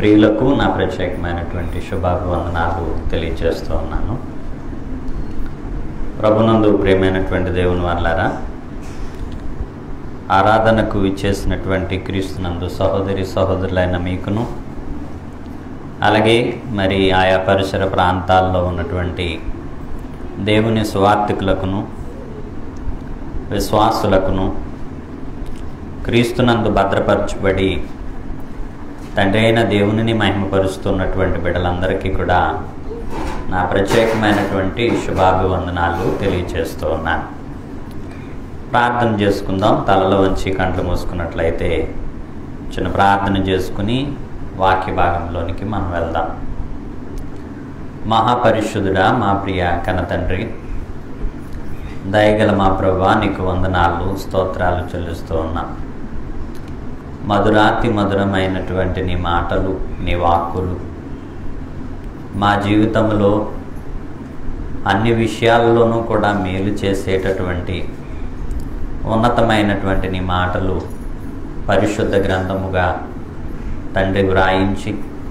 ప్రియులకు నా ప్రత్యేకమైనటువంటి శుభాభివందనాలు తెలియజేస్తూ ఉన్నాను ప్రభునందు ప్రియమైనటువంటి దేవుని వాళ్ళారా ఆరాధనకు ఇచ్చేసినటువంటి క్రీస్తునందు సహోదరి సహోదరులైన మీకును అలాగే మరి ఆయా పరిసర ప్రాంతాల్లో ఉన్నటువంటి దేవుని స్వార్థికులకును విశ్వాసులకును క్రీస్తునందు భద్రపరచబడి తండ్రి అయిన దేవునిని మహిమపరుస్తున్నటువంటి బిడ్డలందరికీ కూడా నా ప్రత్యేకమైనటువంటి శుభాభివందనాలు తెలియజేస్తూ ఉన్నాను ప్రార్థన చేసుకుందాం తలలో వంచి కంట్లు మూసుకున్నట్లయితే చిన్న ప్రార్థన చేసుకుని వాక్య భాగంలోనికి మనం వెళ్దాం మహాపరిశుద్ధుడా మా ప్రియ కనతండ్రి దయగల మా ప్రభా నీకు వందనాలు స్తోత్రాలు చెల్లిస్తూ ఉన్నాం మధురాతి మధురమైనటువంటి నీ మాటలు నీ వాక్కులు మా జీవితంలో అన్ని విషయాల్లోనూ కూడా మేలు చేసేటటువంటి ఉన్నతమైనటువంటి నీ మాటలు పరిశుద్ధ గ్రంథముగా తండ్రి వ్రాయించి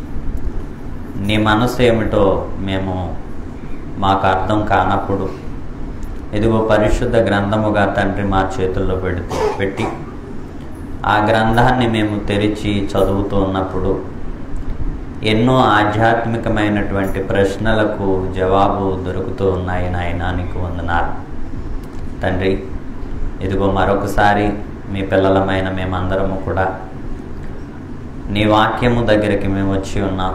నీ మనసు ఏమిటో మేము మాకు అర్థం కానప్పుడు ఇదిగో పరిశుద్ధ గ్రంథముగా తండ్రి మా చేతుల్లో పెడుతూ పెట్టి ఆ గ్రంథాన్ని మేము తెరిచి చదువుతూ ఉన్నప్పుడు ఎన్నో ఆధ్యాత్మికమైనటువంటి ప్రశ్నలకు జవాబు దొరుకుతూ ఉన్నాయి నాయన నీకు వందనాలు తండ్రి ఇదిగో మరొకసారి మీ పిల్లలమైన మేమందరము కూడా నీ వాక్యము దగ్గరికి మేము వచ్చి ఉన్నాం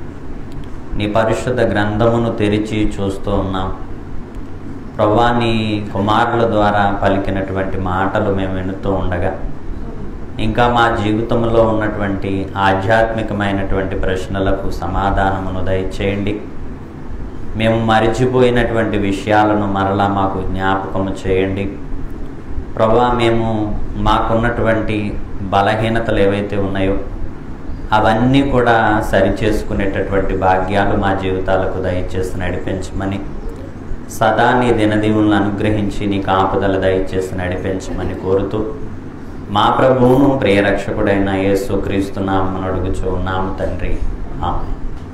నీ పరిశుద్ధ గ్రంథమును తెరిచి చూస్తూ ఉన్నాం ప్రభా నీ కుమారుల ద్వారా పలికినటువంటి మాటలు మేము వినుతూ ఉండగా ఇంకా మా జీవితంలో ఉన్నటువంటి ఆధ్యాత్మికమైనటువంటి ప్రశ్నలకు సమాధానమును దయచేయండి మేము మరిచిపోయినటువంటి విషయాలను మరలా మాకు జ్ఞాపకము చేయండి ప్రభా మేము మాకున్నటువంటి బలహీనతలు ఏవైతే ఉన్నాయో అవన్నీ కూడా సరిచేసుకునేటటువంటి భాగ్యాలు మా జీవితాలకు దయచేసి నడిపించమని సదా నీ దినదీవులను అనుగ్రహించి నీ కాపుదల దయచేసి నడిపించమని కోరుతూ మా ప్రభువును ప్రియరక్షకుడైన యేసు క్రీస్తు నామను అడుగుచు నామ తండ్రి ఆమె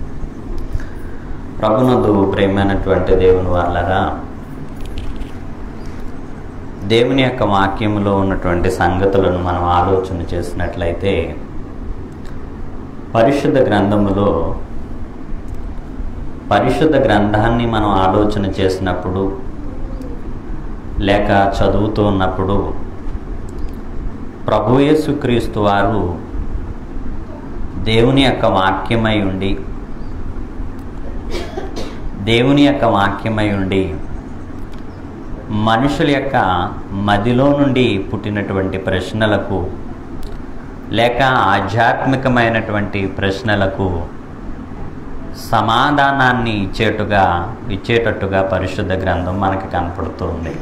ప్రభునందు ప్రేమైనటువంటి దేవుని వాళ్ళరా దేవుని యొక్క వాక్యములో ఉన్నటువంటి సంగతులను మనం ఆలోచన చేసినట్లయితే పరిశుద్ధ గ్రంథములో పరిశుద్ధ గ్రంథాన్ని మనం ఆలోచన చేసినప్పుడు లేక చదువుతూ ఉన్నప్పుడు ప్రభుయేసుక్రీస్తు వారు దేవుని యొక్క వాక్యమై ఉండి దేవుని యొక్క వాక్యమై ఉండి మనుషుల యొక్క మదిలో నుండి పుట్టినటువంటి ప్రశ్నలకు లేక ఆధ్యాత్మికమైనటువంటి ప్రశ్నలకు సమాధానాన్ని ఇచ్చేట్టుగా ఇచ్చేటట్టుగా పరిశుద్ధ గ్రంథం మనకి కనపడుతుంది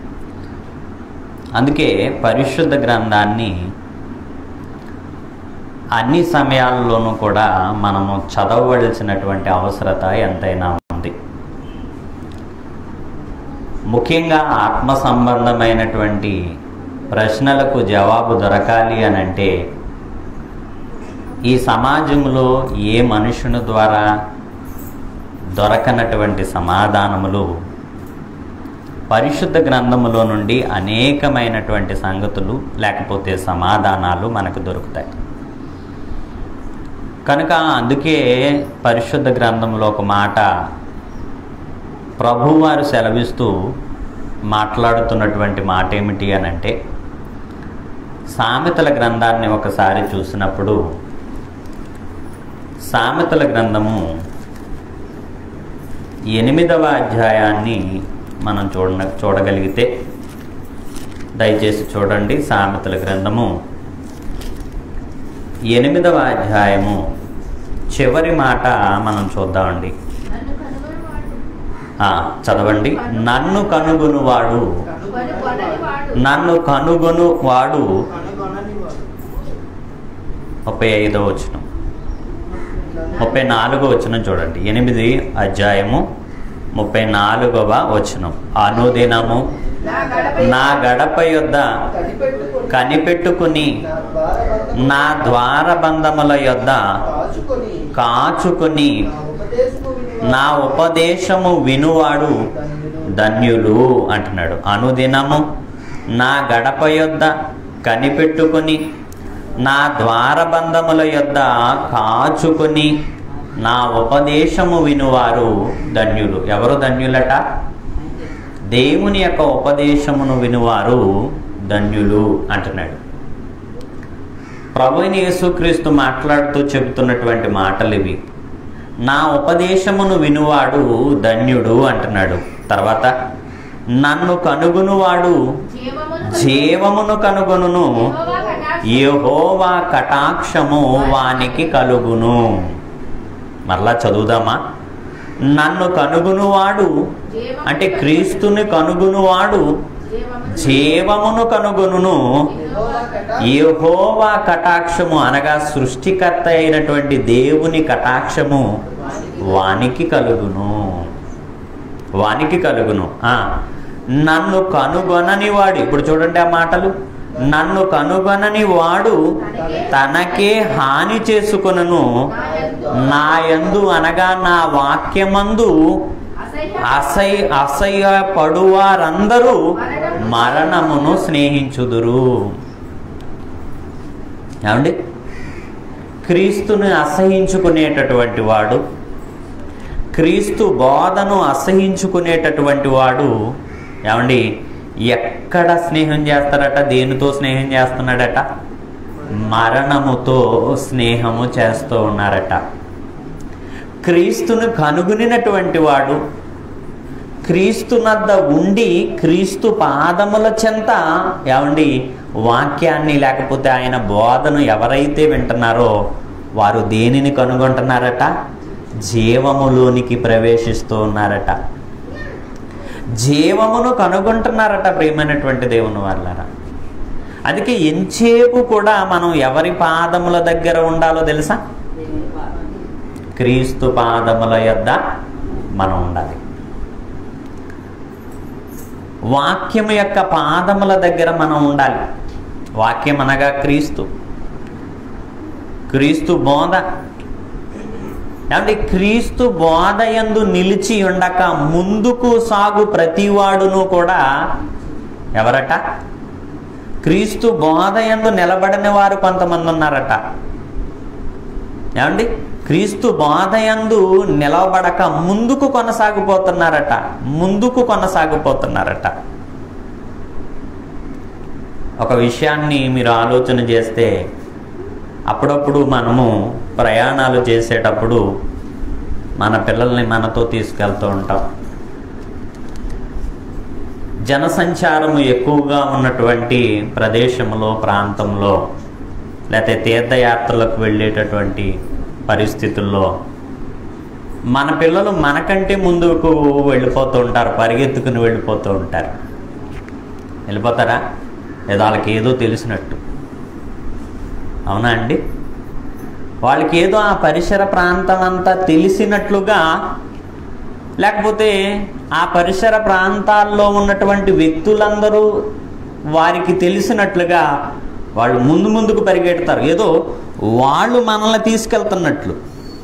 అందుకే పరిశుద్ధ గ్రంథాన్ని అన్ని సమయాల్లోనూ కూడా మనము చదవవలసినటువంటి అవసరత ఎంతైనా ఉంది ముఖ్యంగా ఆత్మ సంబంధమైనటువంటి ప్రశ్నలకు జవాబు దొరకాలి అని అంటే ఈ సమాజంలో ఏ మనుషుని ద్వారా దొరకనటువంటి సమాధానములు పరిశుద్ధ గ్రంథములో నుండి అనేకమైనటువంటి సంగతులు లేకపోతే సమాధానాలు మనకు దొరుకుతాయి కనుక అందుకే పరిశుద్ధ గ్రంథంలో ఒక మాట ప్రభువారు సెలవిస్తూ మాట్లాడుతున్నటువంటి మాట ఏమిటి అని అంటే సామెతల గ్రంథాన్ని ఒకసారి చూసినప్పుడు సామెతల గ్రంథము ఎనిమిదవ అధ్యాయాన్ని మనం చూడ చూడగలిగితే దయచేసి చూడండి సామెతల గ్రంథము ఎనిమిదవ అధ్యాయము చివరి మాట మనం చూద్దామండి ఆ, చదవండి నన్ను కనుగొనువాడు నన్ను కనుగొనువాడు ముప్పై ఐదో వచనం ముప్పై నాలుగో వచనం చూడండి ఎనిమిది అధ్యాయము ముప్పై నాలుగవ వచనం అనుదినము నా గడప యొద్ద కనిపెట్టుకుని నా ద్వారబంధముల యొద్ద కాచుకొని నా ఉపదేశము వినువాడు నా ఉపదేశము వినువాడు ధన్యులు అంటున్నాడు అనుదినము నా గడప యొద్ద కనిపెట్టుకొని నా ద్వారబంధముల యొద్ద కాచుకొని నా ఉపదేశము వినువారు ధన్యులు ఎవరు ధన్యులట దేవుని యొక్క ఉపదేశమును వినువారు ధన్యులు అంటున్నాడు ప్రభుని యేసుక్రీస్తు మాట్లాడుతూ చెబుతున్నటువంటి మాటలు ఇవి నా ఉపదేశమును వినువాడు ధన్యుడు అంటున్నాడు తర్వాత నన్ను కనుగొనువాడు జీవమును కనుగొనును యెహోవా కటాక్షము వానికి కలుగును మరలా చదువుదామా నన్ను కనుగొనువాడు అంటే క్రీస్తుని కనుగొనువాడు జీవమును కనుగొనును యెహోవా కటాక్షము అనగా సృష్టికర్త అయినటువంటి దేవుని కటాక్షము వానికి కలుగును వానికి కలుగును ఆ, నన్ను కనుగొనని వాడు ఇప్పుడు చూడండి ఆ మాటలు నన్ను కనుగొనని వాడు తనకే హాని చేసుకొనను నా యందు అనగా నా వాక్యమందు అసహ్య అసహ్య పడువారందరూ మరణమును స్నేహించుదురు ఏమండి క్రీస్తుని అసహించుకునేటటువంటి వాడు క్రీస్తు బోధను అసహించుకునేటటువంటి వాడు ఏమండి ఎక్కడ స్నేహం చేస్తారట దేనితో స్నేహం చేస్తున్నాడట మరణముతో స్నేహము చేస్తూ ఉన్నారట క్రీస్తును కనుగొనినటువంటి వాడు క్రీస్తునద్ద ఉండి క్రీస్తు పాదముల చెంత ఏమండి వాక్యాన్ని లేకపోతే ఆయన బోధను ఎవరైతే వింటున్నారో వారు దేనిని కనుగొంటున్నారట జీవములోనికి ప్రవేశిస్తూ ఉన్నారట జీవమును కనుగొంటున్నారట ప్రియమైనటువంటి దేవుని వాళ్ళరా అందుకే ఎంచేపు కూడా మనం ఎవరి పాదముల దగ్గర ఉండాలో తెలుసా క్రీస్తు పాదముల యొద్ద మనం ఉండాలి వాక్యము యొక్క పాదముల దగ్గర మనం ఉండాలి వాక్యం అనగా క్రీస్తు క్రీస్తు బోధ ఏమంటే క్రీస్తు బోధ యందు నిలిచి ఉండక ముందుకు సాగు ప్రతివాడును కూడా ఎవరట క్రీస్తు బోధ యందు నిలబడని వారు కొంతమంది ఉన్నారట ఏమండి క్రీస్తు బోధయందు నిలవబడక ముందుకు కొనసాగిపోతున్నారట ముందుకు కొనసాగిపోతున్నారట ఒక విషయాన్ని మీరు ఆలోచన చేస్తే అప్పుడప్పుడు మనము ప్రయాణాలు చేసేటప్పుడు మన పిల్లల్ని మనతో తీసుకెళ్తూ ఉంటాం జనసంచారము ఎక్కువగా ఉన్నటువంటి ప్రదేశంలో ప్రాంతంలో లేకపోతే తీర్థయాత్రలకు వెళ్ళేటటువంటి పరిస్థితుల్లో మన పిల్లలు మనకంటే ముందుకు వెళ్ళిపోతూ ఉంటారు పరిగెత్తుకుని వెళ్ళిపోతూ ఉంటారు వెళ్ళిపోతారా లేదా వాళ్ళకి ఏదో తెలిసినట్టు అవునా అండి వాళ్ళకి ఏదో ఆ పరిసర ప్రాంతం అంతా తెలిసినట్లుగా లేకపోతే ఆ పరిసర ప్రాంతాల్లో ఉన్నటువంటి వ్యక్తులందరూ వారికి తెలిసినట్లుగా వాళ్ళు ముందు ముందుకు పరిగెడతారు ఏదో వాళ్ళు మనల్ని తీసుకెళ్తున్నట్లు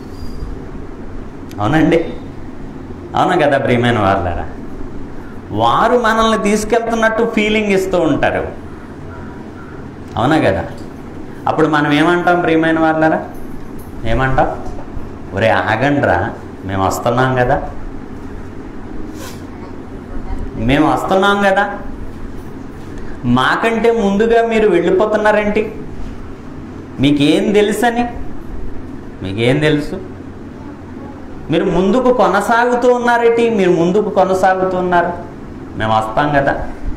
అవునండి అవునా కదా ప్రియమైన వాళ్ళరా వారు మనల్ని తీసుకెళ్తున్నట్టు ఫీలింగ్ ఇస్తూ ఉంటారు అవునా కదా అప్పుడు మనం ఏమంటాం ప్రియమైన వాళ్ళరా ఏమంటాం ఒరే ఆగండ్రా మేము వస్తున్నాం కదా మేము వస్తున్నాం కదా మాకంటే ముందుగా మీరు వెళ్ళిపోతున్నారేంటి మీకేం తెలుసని మీకేం తెలుసు మీరు ముందుకు కొనసాగుతూ ఉన్నారేంటి మీరు ముందుకు కొనసాగుతూ ఉన్నారు మేము వస్తాం కదా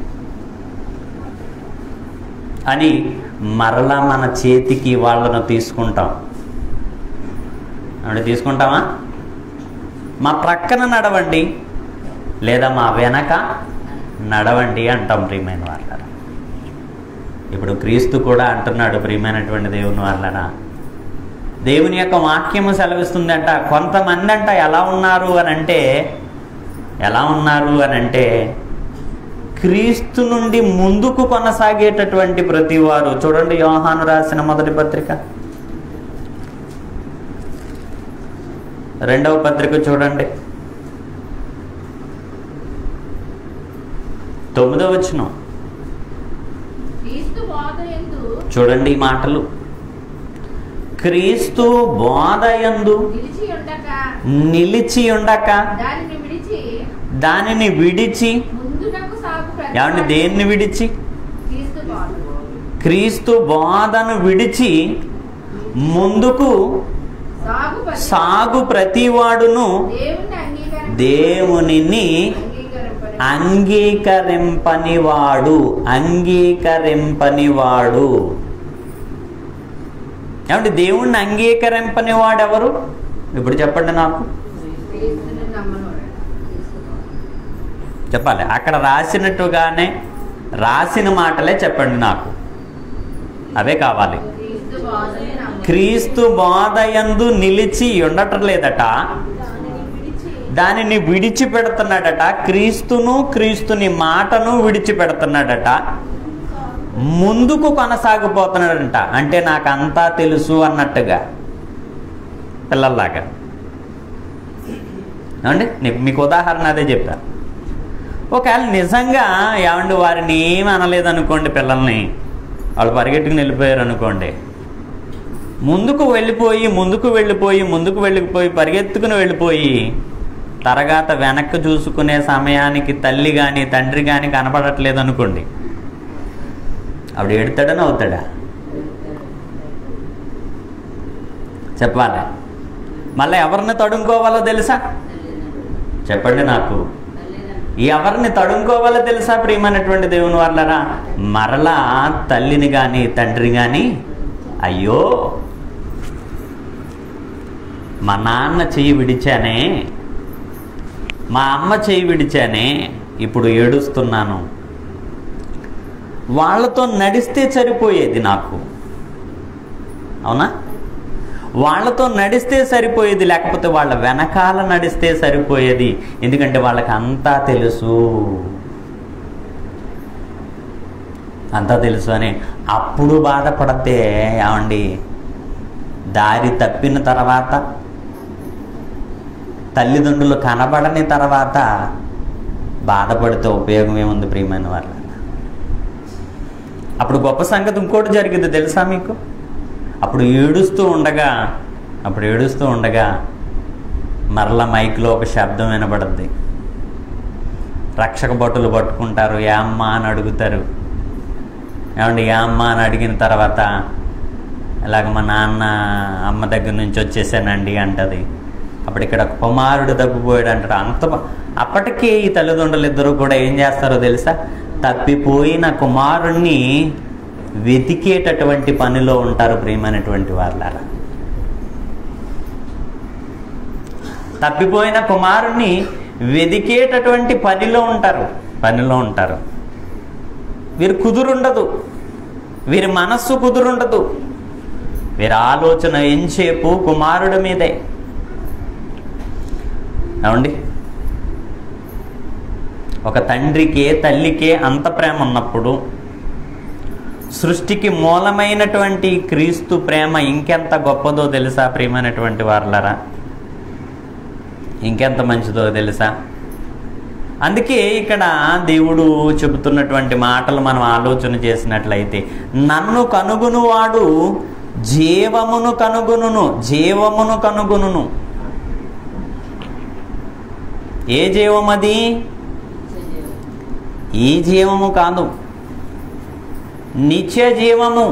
అని మరలా మన చేతికి వాళ్ళను తీసుకుంటాం అంటే తీసుకుంటామా మా ప్రక్కన నడవండి లేదా మా వెనక నడవండి అంటాం ప్రియమైన వాళ్ళ ఇప్పుడు క్రీస్తు కూడా అంటున్నాడు ప్రియమైనటువంటి దేవుని వాళ్ళన దేవుని యొక్క వాక్యము సెలవిస్తుందంట కొంతమంది అంట ఎలా ఉన్నారు అని అంటే ఎలా ఉన్నారు అని అంటే క్రీస్తు నుండి ముందుకు కొనసాగేటటువంటి ప్రతి వారు చూడండి యోహాను రాసిన మొదటి పత్రిక రెండవ పత్రిక చూడండి తొమ్మిదవ వచనం క్రీస్తు బోధయందు చూడండి ఈ మాటలు క్రీస్తు బోధయందు నిలిచి ఉండక నిలిచి ఉండక దానిని విడిచి దానిని విడిచి ముందునకు సాగు ప్రతి ఏమండి వాడు దేన్ని విడిచి క్రీస్తు బోధ క్రీస్తు బోధను విడిచి ముందుకు సాగు ప్రతి సాగు ప్రతివాడును దేవుని అంగీకారం దేవునిని అంగీకరింపని అంగీకరింపనివాడు అంగీకరింపనివాడు ఏమంటే దేవుణ్ణి అంగీకరింపనివాడు ఎవరు ఇప్పుడు చెప్పండి నాకు క్రీస్తుని నమ్మనోడు. చెప్పాలి అక్కడ రాసినట్టుగానే రాసిన మాటలే చెప్పండి నాకు అవే కావాలి క్రీస్తు బోధని నమ్మనోడు. క్రీస్తు బోధయందు నిలిచి ఉండటం లేదట దానిని విడిచి దానిని విడిచిపెడుతున్నాడట క్రీస్తును క్రీస్తుని మాటను విడిచిపెడుతున్నాడట ముందుకు కొనసాగిపోతున్నాడంట అంటే నాకు అంతా తెలుసు అన్నట్టుగా పిల్లల్లాగా ఏమండి నీ- మీకు ఉదాహరణ అదే చెప్పా ఒకవేళ నిజంగా ఏమండి వారిని ఏమి అనలేదనుకోండి పిల్లల్ని వాళ్ళు పరిగెట్టుకుని వెళ్ళిపోయారు అనుకోండి ముందుకు వెళ్ళిపోయి ముందుకు వెళ్ళిపోయి ముందుకు వెళ్ళిపోయి పరిగెత్తుకుని వెళ్ళిపోయి తర్వాత వెనక్కి చూసుకునే సమయానికి తల్లి కానీ తండ్రి కానీ కనపడట్లేదు అనుకోండి ఆవిడ ఏడుతాడని అవుతాడా చెప్పాలి మళ్ళీ ఎవరిని తడుముకోవాలో తెలుసా చెప్పండి నాకు ఎవరిని తడుముకోవాలో తెలుసా ప్రియమైనటువంటి దేవుని వాళ్ళరా మరలా తల్లిని కానీ తండ్రి కానీ అయ్యో మా నాన్న చెయ్యి విడిచానే మా అమ్మ చెయ్యి విడిచానే ఇప్పుడు ఏడుస్తున్నాను వాళ్ళతో నడిస్తే సరిపోయేది నాకు అవునా వాళ్ళతో నడిస్తే సరిపోయేది లేకపోతే వాళ్ళ వెనకాల నడిస్తే సరిపోయేది ఎందుకంటే వాళ్ళకి అంతా తెలుసు అంతా తెలుసు అని అప్పుడు బాధపడితే ఏమండి దారి తప్పిన తర్వాత తల్లిదండ్రులు కనబడని తర్వాత బాధపడితే ఉపయోగం ఏముంది ప్రియమైన వాళ్ళ అప్పుడు గొప్ప సంగతి ఇంకోటి జరిగింది తెలుసా మీకు అప్పుడు ఏడుస్తూ ఉండగా అప్పుడు ఏడుస్తూ ఉండగా మరల మైక్లో ఒక శబ్దం వినబడుద్ది రక్షక భటులు పట్టుకుంటారు ఏ అమ్మ అని అడుగుతారు ఏమండి ఏ అమ్మ అని అడిగిన తర్వాత ఇలాగ మా నాన్న అమ్మ దగ్గర నుంచి వచ్చేసానండి అంటది అప్పుడు ఇక్కడ కుమారుడు తప్పిపోయాడు అంటారు అంత బా- అప్పటికే ఈ తల్లిదండ్రులు ఇద్దరు కూడా ఏం చేస్తారో తెలుసా తప్పిపోయిన కుమారుణ్ణి వెతికేటటువంటి పనిలో ఉంటారు ప్రియమైనటువంటి వాళ్ళారా తప్పిపోయిన కుమారుణ్ణి వెదికేటటువంటి పనిలో ఉంటారు పనిలో ఉంటారు వీరి కుదురుండదు వీరి మనస్సు కుదురుండదు వీరి ఆలోచన ఎంచేపు కుమారుడి మీదే ఏమండి ఒక తండ్రికే తల్లికే అంత ప్రేమ ఉన్నప్పుడు సృష్టికి మూలమైనటువంటి క్రీస్తు ప్రేమ ఇంకెంత గొప్పదో తెలుసా ప్రియమైనటువంటి వారులరా ఇంకెంత మంచిదో తెలుసా అందుకే ఇక్కడ దేవుడు చెబుతున్నటువంటి మాటలు మనం ఆలోచన చేసినట్లయితే నన్ను కనుగొనువాడు జీవమును కనుగొనును జీవమును కనుగొనును ఏ జీవం అది ఈ జీవము కాదు నిత్య జీవము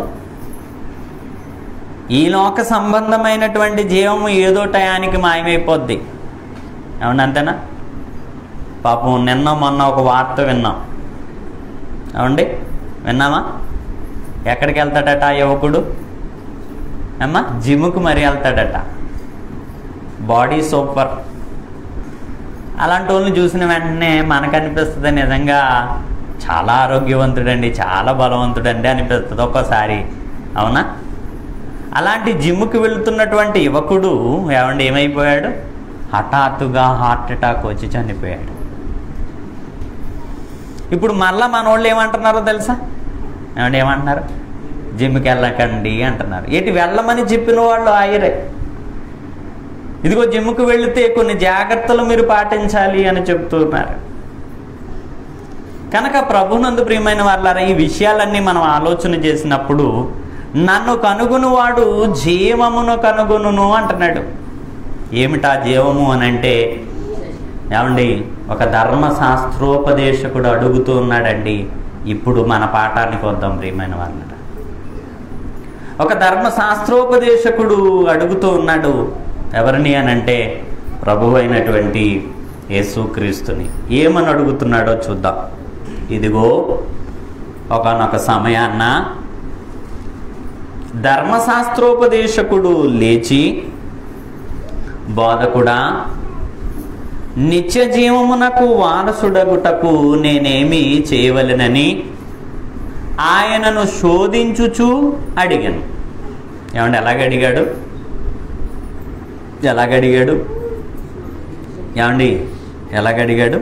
ఈ లోక సంబంధమైనటువంటి జీవము ఏదో టయానికి మాయమైపోద్ది అవును అంతేనా పాపం నిన్న మొన్న ఒక వార్త విన్నాం అవండి విన్నామా ఎక్కడికి వెళ్తాడట ఆ యువకుడు అమ్మా జిమ్కి మరి వెళ్తాడట బాడీ సూపర్ అలాంటి వాళ్ళని చూసిన వెంటనే మనకు అనిపిస్తుంది నిజంగా చాలా ఆరోగ్యవంతుడండి చాలా బలవంతుడండి అనిపిస్తుంది ఒక్కోసారి అవునా అలాంటి జిమ్కి వెళుతున్నటువంటి యువకుడు ఏమండి ఏమైపోయాడు హఠాత్తుగా హార్ట్ అటాక్ వచ్చి చనిపోయాడు ఇప్పుడు మళ్ళా మన వాళ్ళు ఏమంటున్నారో తెలుసా ఏమండి ఏమంటున్నారు జిమ్కి వెళ్ళకండి అంటున్నారు ఏంటి వెళ్ళమని చెప్పిన వాళ్ళు ఆయరే ఇదిగో జిమ్ముకు వెళితే కొన్ని జాగ్రత్తలు మీరు పాటించాలి అని చెప్తున్నారు కనుక ప్రభునందు ప్రియమైన వాళ్ళారా ఈ విషయాలన్నీ మనం ఆలోచన చేసినప్పుడు నన్ను కనుగొనువాడు జీవమును కనుగొనును అంటున్నాడు ఏమిటా జీవము అని అంటే ఏమండి ఒక ధర్మశాస్త్రోపదేశకుడు అడుగుతూ ఉన్నాడండి ఇప్పుడు మన పాఠానికి వద్దాం ప్రియమైన వాళ్ళ ఒక ధర్మశాస్త్రోపదేశకుడు అడుగుతూ ఉన్నాడు ఎవరిని అని అంటే ప్రభు అయినటువంటి యేసుక్రీస్తుని ఏమని అడుగుతున్నాడో చూద్దాం ఇదిగో ఒకనొక సమయాన్న ధర్మశాస్త్రోపదేశకుడు లేచి బోధకుడా నిత్య జీవమునకు వారసుడగుటకు నేనేమి చేయవలెనని ఆయనను శోధించుచు అడిగాను ఏమండి ఎలాగ అడిగాడు ఎలాగ అడిగాడు ఏమండి ఎలాగ అడిగాడు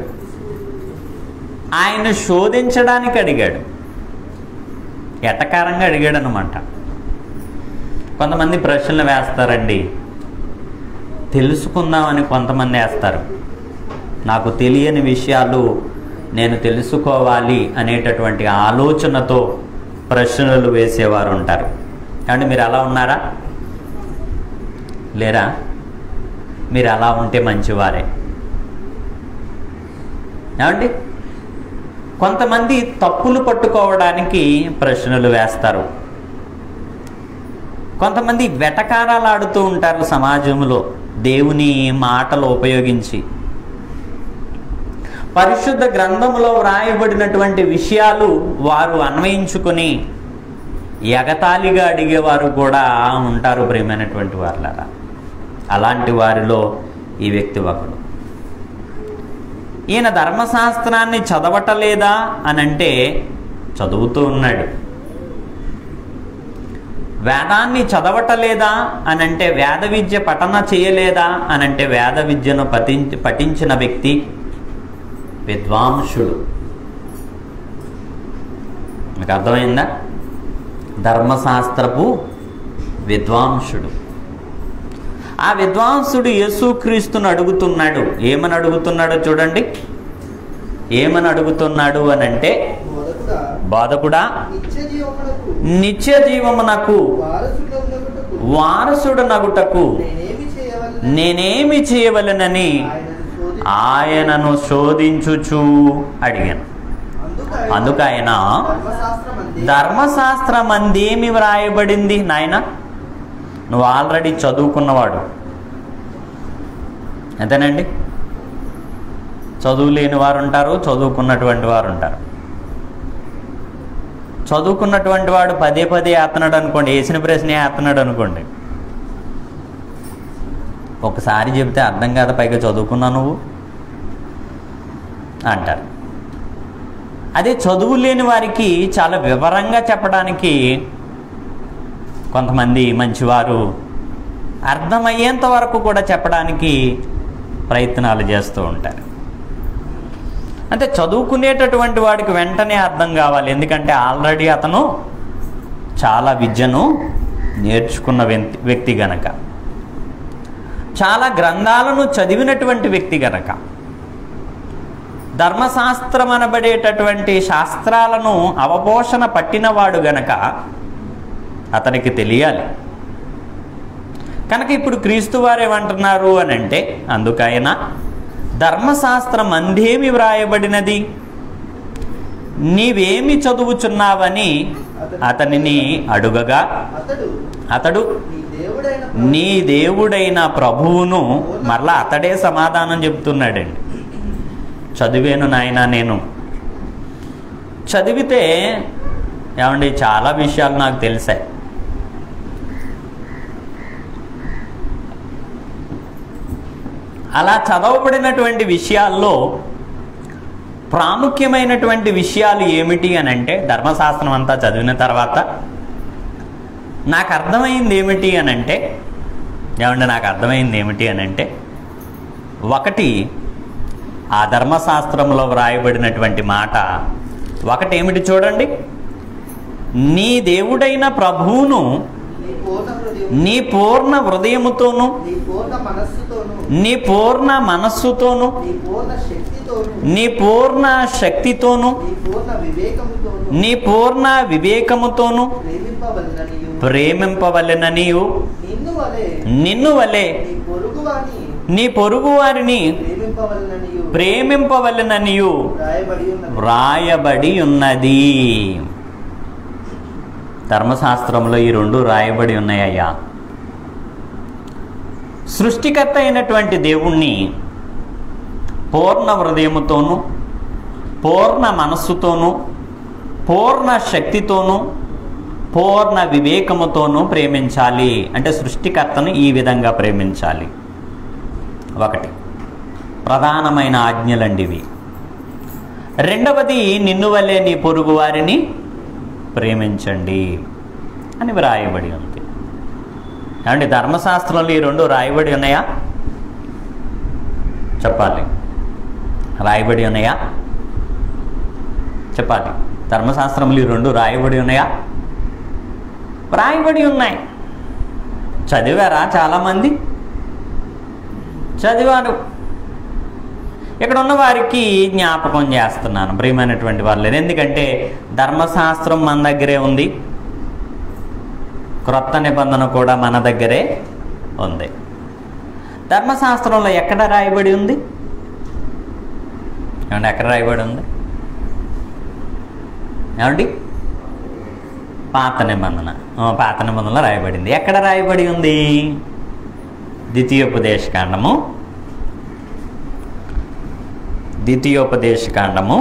ఆయన శోధించడానికి అడిగాడు ఎటకారంగా అడిగాడు అనమాట కొంతమంది ప్రశ్నలు వేస్తారండి తెలుసుకుందామని కొంతమంది వేస్తారు నాకు తెలియని విషయాలు నేను తెలుసుకోవాలి అనేటటువంటి ఆలోచనతో ప్రశ్నలు వేసేవారు ఉంటారు కాబట్టి మీరు అలా ఉన్నారా లేరా మీరు అలా ఉంటే మంచివారే ఏమండి కొంతమంది తప్పులు పట్టుకోవడానికి ప్రశ్నలు వేస్తారు కొంతమంది వెటకారాలు ఆడుతూ ఉంటారు సమాజంలో దేవుని మాటలు ఉపయోగించి పరిశుద్ధ గ్రంథంలో వ్రాయబడినటువంటి విషయాలు వారు అన్వయించుకొని ఎగతాళిగా అడిగేవారు కూడా ఉంటారు ప్రేమైనటువంటి వాళ్ళరా అలాంటి వారిలో ఈ వ్యక్తి ఒకడు ఈయన ధర్మశాస్త్రాన్ని చదవటలేదా అని అంటే చదువుతూ ఉన్నాడు వేదాన్ని చదవటలేదా అని అంటే వేద విద్య పఠన చేయలేదా అని అంటే వేద విద్యను పఠించి పఠించిన వ్యక్తి విద్వాంసుడు మీకు అర్థమైందా ధర్మశాస్త్రపు విద్వాంసుడు ఆ విద్వాంసుడు యేసుక్రీస్తును అడుగుతున్నాడు ఏమని అడుగుతున్నాడో చూడండి ఏమని అడుగుతున్నాడు అని అంటే బోధకుడా, బాధకుడా నిత్య జీవమునకు నిత్య జీవమునకు వారసుడగుటకు వారసుడు నగుటకు నేనేమి చేయవలెనని నేనేమి చేయవలెనని ఆయనను శోధించి, ఆయనను శోధించుచు అడిగాను అందుకు అందుకు ఆయన ధర్మశాస్త్రమందే ధర్మశాస్త్రం అందేమి వ్రాయబడింది నాయన నువ్వు ఆల్రెడీ చదువుకున్నవాడు అంతేనండి చదువు లేని వారు ఉంటారు చదువుకున్నటువంటి వారు ఉంటారు చదువుకున్నటువంటి వాడు పదే పదే ఏస్తున్నాడు అనుకోండి వేసిన ప్రశ్నే ఏస్తున్నాడు అనుకోండి ఒకసారి చెప్తే అర్థం కాదు పైగా చదువుకున్నా నువ్వు అంటారు అదే చదువు లేని వారికి చాలా వివరంగా చెప్పడానికి కొంతమంది మంచివారు అర్థమయ్యేంత వరకు కూడా చెప్పడానికి ప్రయత్నాలు చేస్తూ ఉంటారు అంటే చదువుకునేటటువంటి వాడికి వెంటనే అర్థం కావాలి ఎందుకంటే ఆల్రెడీ అతను చాలా విద్యను నేర్చుకున్న వ్యక్తి వ్యక్తి గనక చాలా గ్రంథాలను చదివినటువంటి వ్యక్తి గనక ధర్మశాస్త్రం అనబడేటటువంటి శాస్త్రాలను అవపోషణ పట్టినవాడు గనక అతనికి తెలియాలి కనుక ఇప్పుడు క్రీస్తు వారు ఏమంటున్నారు అని అంటే అందుకైనా ధర్మశాస్త్రం అందేమి వ్రాయబడినది నీవేమి చదువుచున్నావని అతనిని అడుగగా అతడు అతడు నీ దేవుడైన నీ దేవుడైన ప్రభువును మరలా అతడే సమాధానం చెప్తున్నాడండి చదివాను నాయన నేను చదివితే ఏమండి చాలా విషయాలు నాకు తెలిసాయి అలా చదవబడినటువంటి విషయాల్లో ప్రాముఖ్యమైనటువంటి విషయాలు ఏమిటి అని అంటే ధర్మశాస్త్రం అంతా చదివిన తర్వాత నాకు అర్థమైంది ఏమిటి అని అంటే ఏమంటే నాకు అర్థమైంది ఏమిటి అని అంటే ఒకటి ఆ ధర్మశాస్త్రంలో వ్రాయబడినటువంటి మాట ఒకటి ఏమిటి చూడండి నీ దేవుడైన ప్రభువును నీ పూర్ణ హృదయం నీ పూర్ణ హృదయముతోను నీ పూర్ణ మనస్సుతోను నీ పూర్ణ మనస్సుతోను నీ పూర్ణ శక్తితోను నీ పూర్ణ శక్తితోను నీ పూర్ణ వివేకముతోను నీ పూర్ణ వివేకముతోను ప్రేమింపవలననియు ప్రేమింపవలెననియు నిన్ను వలె నిన్ను వలె నీ పొరుగు వాని నీ పొరుగు వారిని ప్రేమింపవలననియు ప్రేమింపవలెననియు రాయబడి ఉన్నది వ్రాయబడి ఉన్నది ధర్మశాస్త్రంలో ఈ రెండు రాయబడి ఉన్నాయ్యా సృష్టికర్త అయినటువంటి దేవుణ్ణి పూర్ణ హృదయముతోనూ పూర్ణ మనస్సుతోనూ పూర్ణ శక్తితోనూ పూర్ణ వివేకముతోనూ ప్రేమించాలి అంటే సృష్టికర్తను ఈ విధంగా ప్రేమించాలి ఒకటి ప్రధానమైన ఆజ్ఞలండి ఇవి రెండవది నిన్ను వల్లే నీ పొరుగు వారిని ప్రేమించండి అని వ్రాయబడి ఉంది ఏమండి ధర్మశాస్త్రంలో ఈ రెండు రాయబడి ఉన్నాయా చెప్పాలి రాయబడి ఉన్నాయా చెప్పాలి ధర్మశాస్త్రంలో ఈ రెండు రాయబడి ఉన్నాయా రాయబడి ఉన్నాయి చదివారా చాలామంది చదివారు ఇక్కడ ఉన్న వారికి జ్ఞాపకం చేస్తున్నాను ప్రియమైనటువంటి వాళ్ళు ఎందుకంటే ధర్మశాస్త్రం మన దగ్గరే ఉంది క్రొత్త నిబంధన కూడా మన దగ్గరే ఉంది ధర్మశాస్త్రంలో ఎక్కడ రాయబడి ఉంది ఏమండి ఎక్కడ రాయబడి ఉంది ఏమండి పాత నిబంధన ఆ, పాత నిబంధనలో రాయబడింది ఎక్కడ రాయబడి ఉంది ద్వితీయోపదేశకాండము ద్వితీయోపదేశకాండము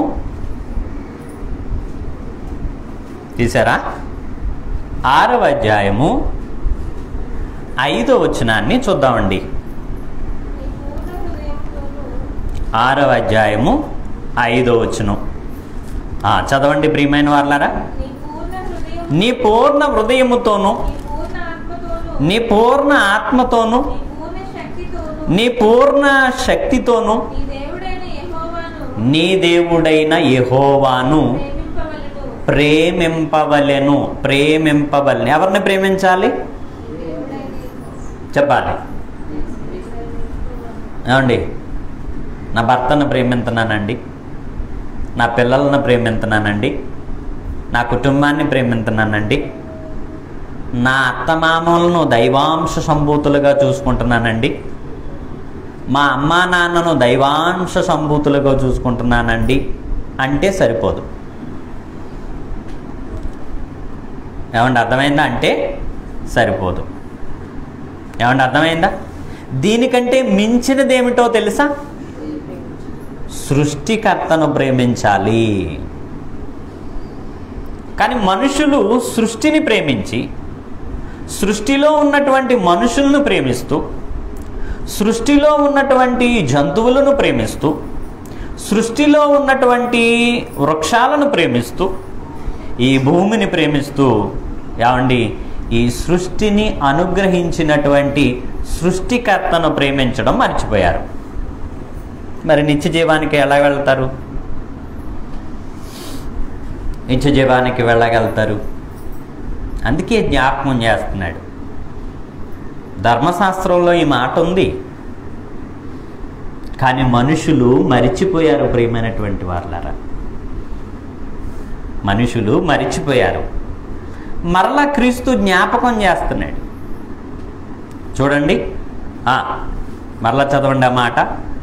తీసారా ఆరవ అధ్యాయము ఐదో వచనాన్ని చూద్దామండి నీ పూర్ణ హృదయంతోనూ ఆరవ అధ్యాయము ఐదో వచనం ఆ, చదవండి ప్రియమైన వాళ్ళారా నీ పూర్ణ హృదయం నీ పూర్ణ హృదయముతోను నీ పూర్ణ ఆత్మతోనూ నీ పూర్ణ ఆత్మతోను నీ పూర్ణ శక్తితోనూ నీ పూర్ణ శక్తితోను నీ దేవుడైన యెహోవాను నీ దేవుడైన యెహోవాను ప్రేమింపవలెను ప్రేమింపవలెను ప్రేమింపవలెను ఎవరిని ప్రేమించాలి దేవుడైన యెహోవా. చెప్పాలి ఏమండి నా భర్తను ప్రేమించున్నానండి నా పిల్లలను ప్రేమించున్నానండి నా కుటుంబాన్ని ప్రేమించున్నానండి నా అత్తమామలను దైవాంశ సంభూతులుగా చూసుకుంటున్నానండి మా అమ్మా నాన్నను దైవాంశ సంభూతులుగా చూసుకుంటున్నానండి అంటే సరిపోదు ఏమండి అర్థమైందా అంటే సరిపోదు ఏమండి అర్థమైందా దీనికంటే మించినది ఏమిటో తెలుసా సృష్టికర్తను ప్రేమించాలి కానీ మనుషులు సృష్టిని ప్రేమించి సృష్టిలో ఉన్నటువంటి మనుషులను ప్రేమిస్తూ సృష్టిలో ఉన్నటువంటి జంతువులను ప్రేమిస్తూ సృష్టిలో ఉన్నటువంటి వృక్షాలను ప్రేమిస్తూ ఈ భూమిని ప్రేమిస్తూ ఏమండి ఈ సృష్టిని అనుగ్రహించినటువంటి సృష్టికర్తను ప్రేమించడం మర్చిపోయారు మరి నిత్య జీవానికి ఎలా వెళ్తారు నిత్య జీవానికి వెళ్ళగలుగుతారు అందుకే జ్ఞాపకం చేస్తున్నాడు ధర్మశాస్త్రంలో ఈ మాట ఉంది కానీ మనుషులు మరిచిపోయారు ప్రియమైనటువంటి వాళ్ళారా మనుషులు మరిచిపోయారు మరలా క్రీస్తు జ్ఞాపకం చేస్తున్నాడు చూడండి ఆ, మరలా చదవండి ఆ మాట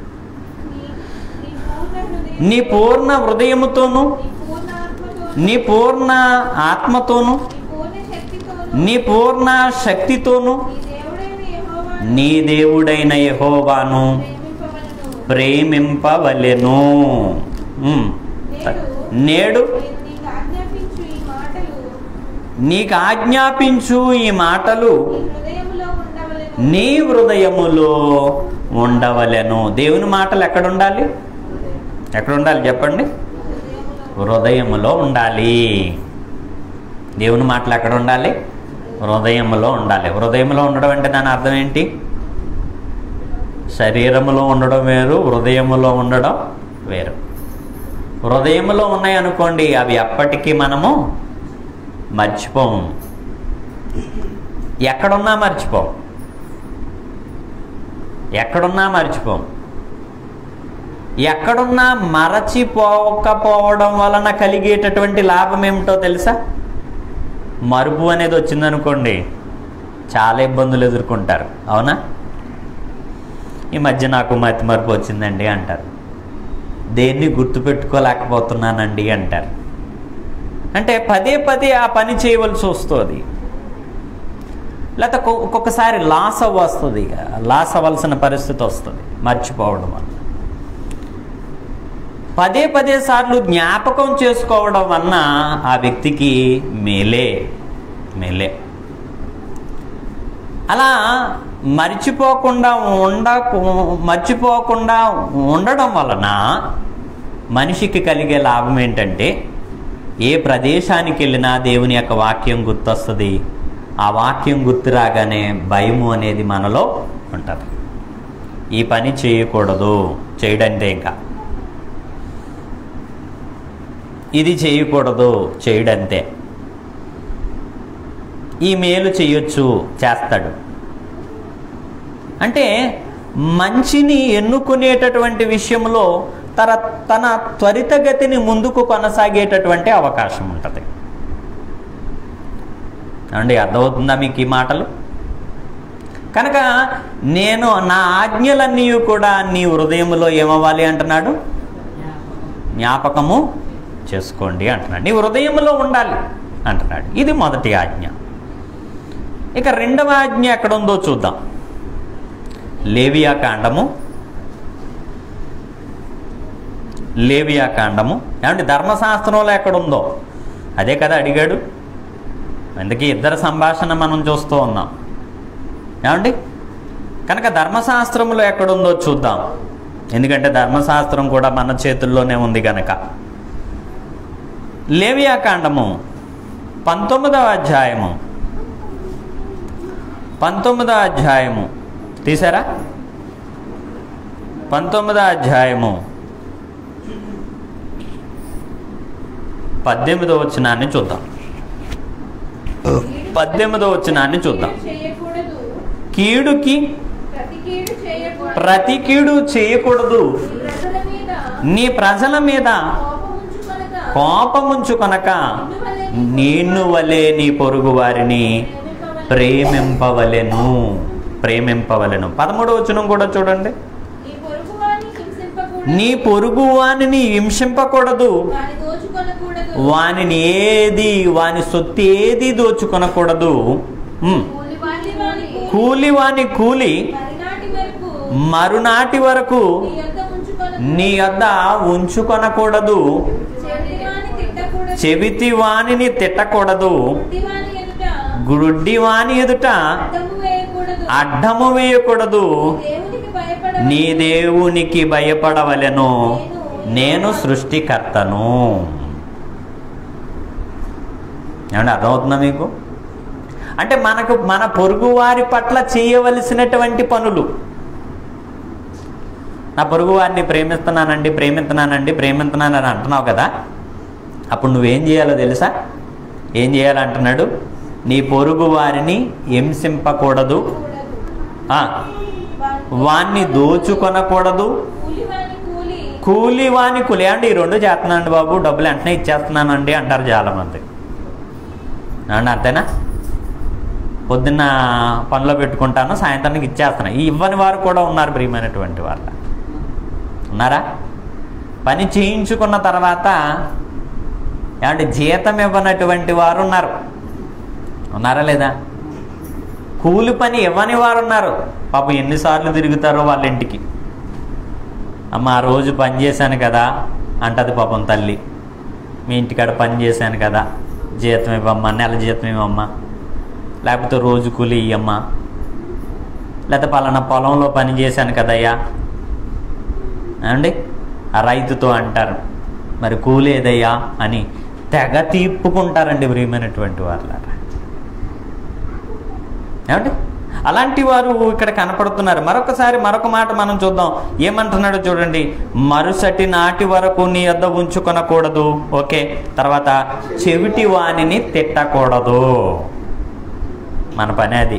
నీ నీ పూర్ణ హృదయం నీ పూర్ణ హృదయముతోను నీ పూర్ణ ఆత్మతోనూ నీ పూర్ణ ఆత్మతోను నీ పూర్ణ శక్తితోనూ నీ పూర్ణ శక్తితోను నీ దేవుడైన నీ దేవుడైన యెహోవాను యెహోవాను ప్రేమింపవలెను ప్రేమింపవలెను ఉమ్. నేడు నేను నీకు ఆజ్ఞాపించు ఈ మాటలు నీకు ఆజ్ఞాపించు ఈ మాటలు నీ హృదయములో ఉండవలెను నీ హృదయములో ఉండవలెను దేవుని మాటలు ఎక్కడ ఉండాలి ఎక్కడ ఉండాలి చెప్పండి హృదయములో ఉండాలి దేవుని మాటలు ఎక్కడ ఉండాలి హృదయములో ఉండాలి హృదయంలో ఉండడం అంటే దాని అర్థం ఏంటి శరీరములో ఉండడం వేరు హృదయములో ఉండడం వేరు హృదయములో ఉన్నాయి అనుకోండి అవి ఎప్పటికీ మనము మర్చిపోము ఎక్కడున్నా మర్చిపోం ఎక్కడున్నా మర్చిపోం ఎక్కడున్నా మరచిపోకపోవడం వలన కలిగేటటువంటి లాభం ఏమిటో తెలుసా మరుపు అనేది వచ్చిందనుకోండి చాలా ఇబ్బందులు ఎదుర్కొంటారు అవునా ఈ మధ్య నాకు మతి మరుపు వచ్చిందండి అంటారు దేన్ని గుర్తుపెట్టుకోలేకపోతున్నానండి అంటారు అంటే పదే పదే ఆ పని చేయవలసి వస్తుంది లేకపోతే ఒక్కొ- ఒక్కొక్కసారి లాస్ అవ్వ వస్తుంది ఇక లాస్ అవ్వాల్సిన పరిస్థితి వస్తుంది మర్చిపోవడం వల్ల పదే పదే సార్లు జ్ఞాపకం చేసుకోవడం వలన ఆ వ్యక్తికి మేలే మేలే అలా మర్చిపోకుండా ఉండ మర్చిపోకుండా ఉండడం వలన మనిషికి కలిగే లాభం ఏంటంటే ఏ ప్రదేశానికి వెళ్ళినా దేవుని యొక్క వాక్యం గుర్తొస్తుంది ఆ వాక్యం గుర్తు రాగానే భయము అనేది మనలో ఉంటుంది ఈ పని చేయకూడదు చేయడంతే ఇంకా ఇది చేయకూడదు చేయడంతే ఈ మేలు చేయొచ్చు చేస్తాడు అంటే మంచిని ఎన్నుకునేటటువంటి విషయంలో తన తన త్వరితగతిని ముందుకు కొనసాగేటటువంటి అవకాశం ఉంటుంది అండి అర్థమవుతుందా మీకు ఈ మాటలు కనుక నేను నా ఆజ్ఞలన్నీ కూడా నీ హృదయంలో ఏమవ్వాలి అంటున్నాడు జ్ఞాపకము చేసుకోండి అంటున్నాడు నీ హృదయంలో ఉండాలి అంటున్నాడు ఇది మొదటి ఆజ్ఞ ఇక రెండవ ఆజ్ఞ ఎక్కడ ఉందో చూద్దాం లేవియా కాండము లేవియా కాండము ఏమంటే ధర్మశాస్త్రంలో ఎక్కడుందో అదే కదా అడిగాడు అందుకే ఇద్దరు సంభాషణ మనం చూస్తూ ఉన్నాం ఏమండి కనుక ధర్మశాస్త్రంలో ఎక్కడుందో చూద్దాం ఎందుకంటే ధర్మశాస్త్రం కూడా మన చేతుల్లోనే ఉంది కనుక లేవియా కాండము పంతొమ్మిదవ అధ్యాయము పంతొమ్మిదవ అధ్యాయము తీసారా పంతొమ్మిదవ అధ్యాయము పద్దెనిమిదవ వచ్చినాన్ని చూద్దాం పద్దెనిమిదవ వచ్చినాన్ని చూద్దాం చేయకూడదు కీడుకి ప్రతి కీడు చేయకూడదు ప్రతి కీడు చేయకూడదు ఈ ప్రజల మీద నీ ప్రజల మీద కోపముంచుకొనక కోపముంచుకొనక నిన్ను వలే నీ పొరుగు వారిని ప్రేమింపవలెను ప్రేమింపవలెను పదమూడవ వచనం కూడా చూడండి నీ పొరుగువాని హింసింపకూడదు నీ పొరుగు వానిని హింసింపకూడదు వాని దోచుకొనకూడదు వానిని ఏది వాని సొత్తు ఏది దోచుకొనకూడదు ఉమ్. కూలివాని వాని కూలి వాని కూలి మరినాటి వరకు మరునాటి వరకు నీ యొద్ద ఉంచుకొనకూడదు నీ వద్ద ఉంచుకొనకూడదు చెవిటివాని తిట్టకూడదు చెవితి వానిని తిట్టకూడదు గుడ్డివాని ఎదుట గుడ్డి వాని ఎదుట అడ్డము వేయకూడదు అడ్డము వేయకూడదు దేవునికి భయపడ నీ దేవునికి భయపడవలెను నేను సృష్టికర్తను ఏమంటే అర్థమవుతుందా మీకు అంటే మనకు మన పొరుగు వారి పట్ల చేయవలసినటువంటి పనులు నా పొరుగు వారిని ప్రేమిస్తున్నానండి ప్రేమిస్తున్నానండి ప్రేమిస్తున్నానని అంటున్నావు కదా అప్పుడు నువ్వేం చేయాలో తెలుసా ఏం చేయాలంటున్నాడు నీ పొరుగు వారిని హింసింపకూడదు ఆ, వాణ్ణి దోచుకొనకూడదు కూలివాని కూలి కూలి వాని కూలి అండి ఈ రెండు చేస్తున్నానండి బాబు డబ్బులు వెంటనే ఇచ్చేస్తున్నానండి అంటారు చాలామంది అండి అంతేనా పొద్దున్న పనిలో పెట్టుకుంటాను సాయంత్రానికి ఇచ్చేస్తాను ఈ ఇవ్వని వారు కూడా ఉన్నారు ప్రియమైనటువంటి వాళ్ళ ఉన్నారా పని చేయించుకున్న తర్వాత ఏమంటే జీతం ఇవ్వనటువంటి వారు ఉన్నారు ఉన్నారా లేదా కూలి పని ఇవ్వని వారు ఉన్నారు పాపం ఎన్నిసార్లు తిరుగుతారో వాళ్ళ ఇంటికి అమ్మ ఆ రోజు పని చేశాను కదా అంటది పాపం తల్లి మీ ఇంటికాడ పని చేశాను కదా జీతం ఇవ్వమ్మా నెల జీతం ఇవ్వమ్మా లేకపోతే రోజు కూలి ఇయ్యమ్మా లేకపోతే పలానా పొలంలో పని చేశాను కదయ్యా అండి ఆ రైతుతో అంటారు మరి కూలి ఏదయ్యా అని తెగ తీప్పుకుంటారండి ప్రియమైనటువంటి వాళ్ళ ఏమండి అలాంటి వారు ఇక్కడ కనపడుతున్నారు మరొకసారి మరొక మాట మనం చూద్దాం ఏమంటున్నాడో చూడండి మరుసటి నాటి వరకు నీ వద్ద ఉంచుకొనకూడదు ఓకే తర్వాత చెవిటి వాణిని తిట్టకూడదు మన పని అది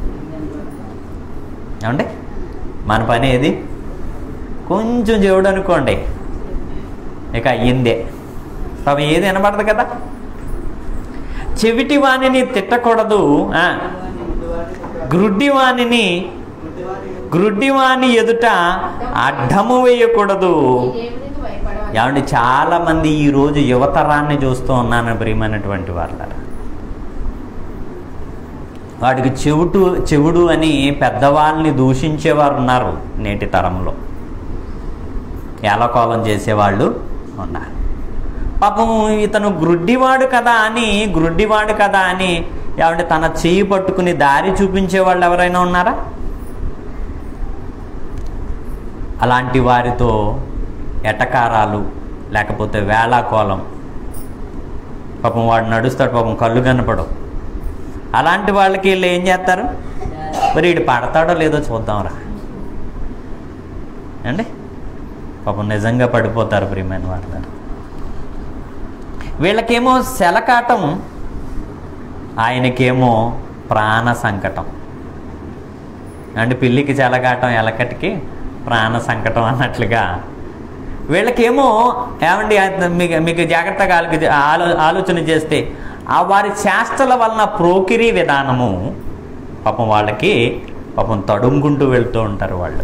ఏమండి మన పని ఏది కొంచెం చెవుడు అనుకోండి ఇక అయ్యిందే పాపం ఏది వినపడదు కదా చెవిటి వాణిని తిట్టకూడదు ఆ, గ్రుడ్డి వాణిని గ్రుడ్డివాణి ఎదుట అడ్డము వేయకూడదు దేవునికి భయపడవాలి ఏమండి చాలా మంది ఈ రోజు యువతరాన్ని చూస్తూ ఉన్నాను ప్రియమైనటువంటి వాళ్ళ వాడికి చెవుటు చెవుడు అని పెద్దవాళ్ళని దూషించేవారు ఉన్నారు నేటి తరంలో ఏలకోలం చేసేవాళ్ళు ఉన్నారు పాపం ఇతను గ్రుడ్డివాడు కదా అని గ్రుడ్డివాడు కదా అని ఏమంటే తన చెయ్యి పట్టుకుని దారి చూపించే వాళ్ళు ఎవరైనా ఉన్నారా అలాంటి వారితో ఎటకారాలు లేకపోతే వేళాకోలం పాపం వాడు నడుస్తాడు పాపం కళ్ళు కనపడవు అలాంటి వాళ్ళకి వీళ్ళు ఏం చేస్తారు మరి వీడు పడతాడో లేదో చూద్దాంరా అండి పాపం నిజంగా పడిపోతారు ప్రియమైన వాళ్ళు వీళ్ళకేమో శలకాటం ఆయనకేమో ప్రాణ సంకటం అంటే పిల్లికి చెలగాటం ఎలకటికి ప్రాణ సంకటం అన్నట్లుగా వీళ్ళకేమో ఏమండి ఆ- మీకు మీకు జాగ్రత్తగా ఆలోచి- ఆలో ఆలోచన చేస్తే ఆ వారి చేష్టల వలన ప్రోకిరీ విధానము పాపం వాళ్ళకి పాపం తడుముకుంటూ వెళ్తూ ఉంటారు వాళ్ళు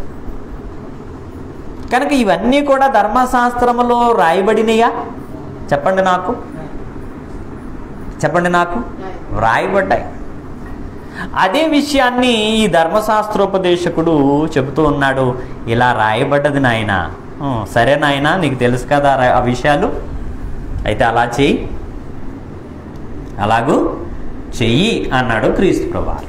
కనుక ఇవన్నీ కూడా ధర్మశాస్త్రములో రాయబడినయా చెప్పండి నాకు చెప్పండి నాకు వ్రాయబడ్డాయి అదే విషయాన్ని ఈ ధర్మశాస్త్రోపదేశకుడు చెబుతూ ఉన్నాడు ఇలా రాయబడ్డది నాయన సరే నాయన నీకు తెలుసు కదా ఆ రా- ఆ విషయాలు అయితే అలా చెయ్యి అలాగూ చెయ్యి అన్నాడు క్రీస్తు ప్రభువారు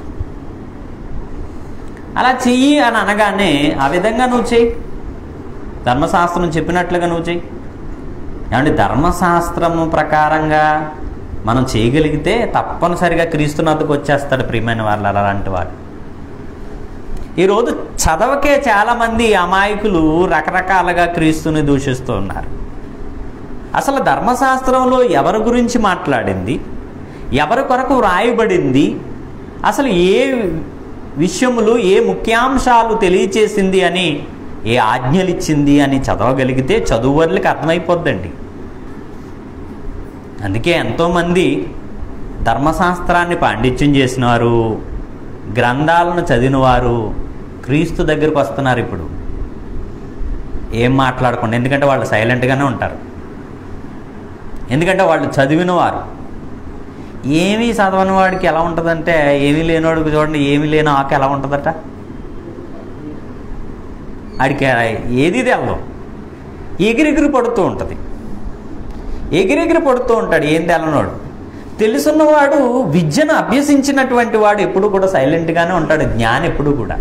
అలా చెయ్యి అని అనగానే ఆ విధంగా నువ్వు చెయ్యి ధర్మశాస్త్రం చెప్పినట్లుగా నువ్వు చెయ్యి ఏమంటే ధర్మశాస్త్రము ప్రకారంగా మనం చేయగలిగితే తప్పనిసరిగా క్రీస్తునాథకు వచ్చేస్తాడు ప్రియమైన వాళ్ళు అలాంటి వాడు ఈరోజు చదవకే చాలామంది అమాయకులు రకరకాలుగా క్రీస్తుని దూషిస్తూ ఉన్నారు అసలు ధర్మశాస్త్రంలో ఎవరి గురించి మాట్లాడింది ఎవరి కొరకు వ్రాయబడింది అసలు ఏ విషయములు ఏ ముఖ్యాంశాలు తెలియచేసింది అని ఏ ఆజ్ఞలు ఇచ్చింది అని చదవగలిగితే చదువు వాళ్ళకి అర్థమైపోద్దండి అందుకే ఎంతోమంది ధర్మశాస్త్రాన్ని పాండిత్యం చేసినవారు గ్రంథాలను చదివినవారు క్రీస్తు దగ్గరికి వస్తున్నారు ఇప్పుడు ఏం మాట్లాడకుండా ఎందుకంటే వాళ్ళు సైలెంట్గానే ఉంటారు ఎందుకంటే వాళ్ళు చదివినవారు ఏమీ చదవని వాడికి ఎలా ఉంటుందంటే ఏమీ లేనివాడికి చూడండి ఏమీ లేని ఆకు ఎలా ఉంటుందట ఆడికి ఏది తెలదు ఎగిరెగిరి పడుతూ ఉంటుంది ఎగిరెగిరి పడుతూ ఉంటాడు ఏం తెలనోడు తెలుసున్నవాడు విద్యను అభ్యసించినటువంటి వాడు ఎప్పుడు కూడా సైలెంట్గానే ఉంటాడు జ్ఞాని ఎప్పుడు కూడా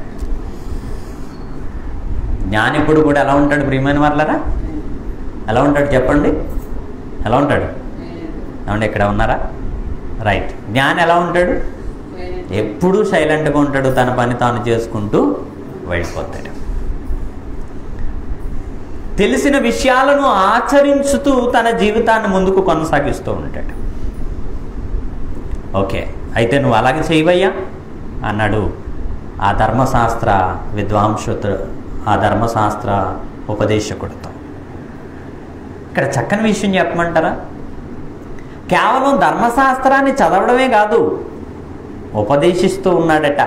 జ్ఞాని ఎప్పుడు కూడా ఎలా ఉంటాడు ప్రియమైన వాళ్ళరా ఎలా ఉంటాడు చెప్పండి ఎలా ఉంటాడు ఏమండి ఇక్కడ ఉన్నారా రైట్ జ్ఞాని ఎలా ఉంటాడు ఎప్పుడూ సైలెంట్గా ఉంటాడు తన పని తాను చేసుకుంటూ వెళ్ళిపోతాడు తెలిసిన విషయాలను ఆచరించుతూ తన జీవితాన్ని ముందుకు కొనసాగిస్తూ ఉంటాడు ఓకే అయితే నువ్వు అలాగే చేయవయ్యా అన్నాడు ఆ ధర్మశాస్త్ర విద్వాంసుడు ఆ ధర్మశాస్త్ర ఉపదేశకుడితో ఇక్కడ చక్కని విషయం చెప్పమంటారా కేవలం ధర్మశాస్త్రాన్ని చదవడమే కాదు ఉపదేశిస్తూ ఉన్నాడట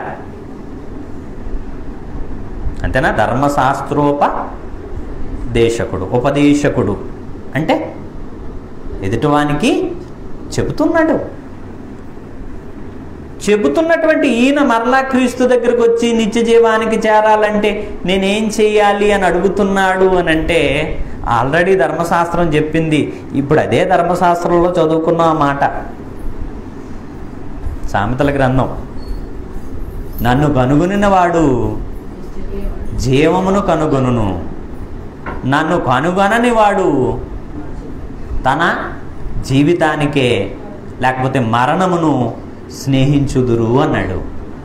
అంతేనా ధర్మశాస్త్రోప దేశకుడు ఉపదేశకుడు అంటే ఎదుటివానికి చెబుతున్నాడు చెబుతున్నటువంటి ఈయన మరలా క్రీస్తు దగ్గరకు వచ్చి నిత్య జీవానికి చేరాలంటే నేనేం చెయ్యాలి అని అడుగుతున్నాడు అని అంటే ఆల్రెడీ ధర్మశాస్త్రం చెప్పింది ఇప్పుడు అదే ధర్మశాస్త్రంలో చదువుకున్న ఆ మాట సామెతల గ్రంథం నన్ను కనుగొనిన వాడు జీవమును కనుగొనును నన్ను కనుగొనని వాడు తన జీవితానికే లేకపోతే మరణమును స్నేహించుదురు అన్నాడు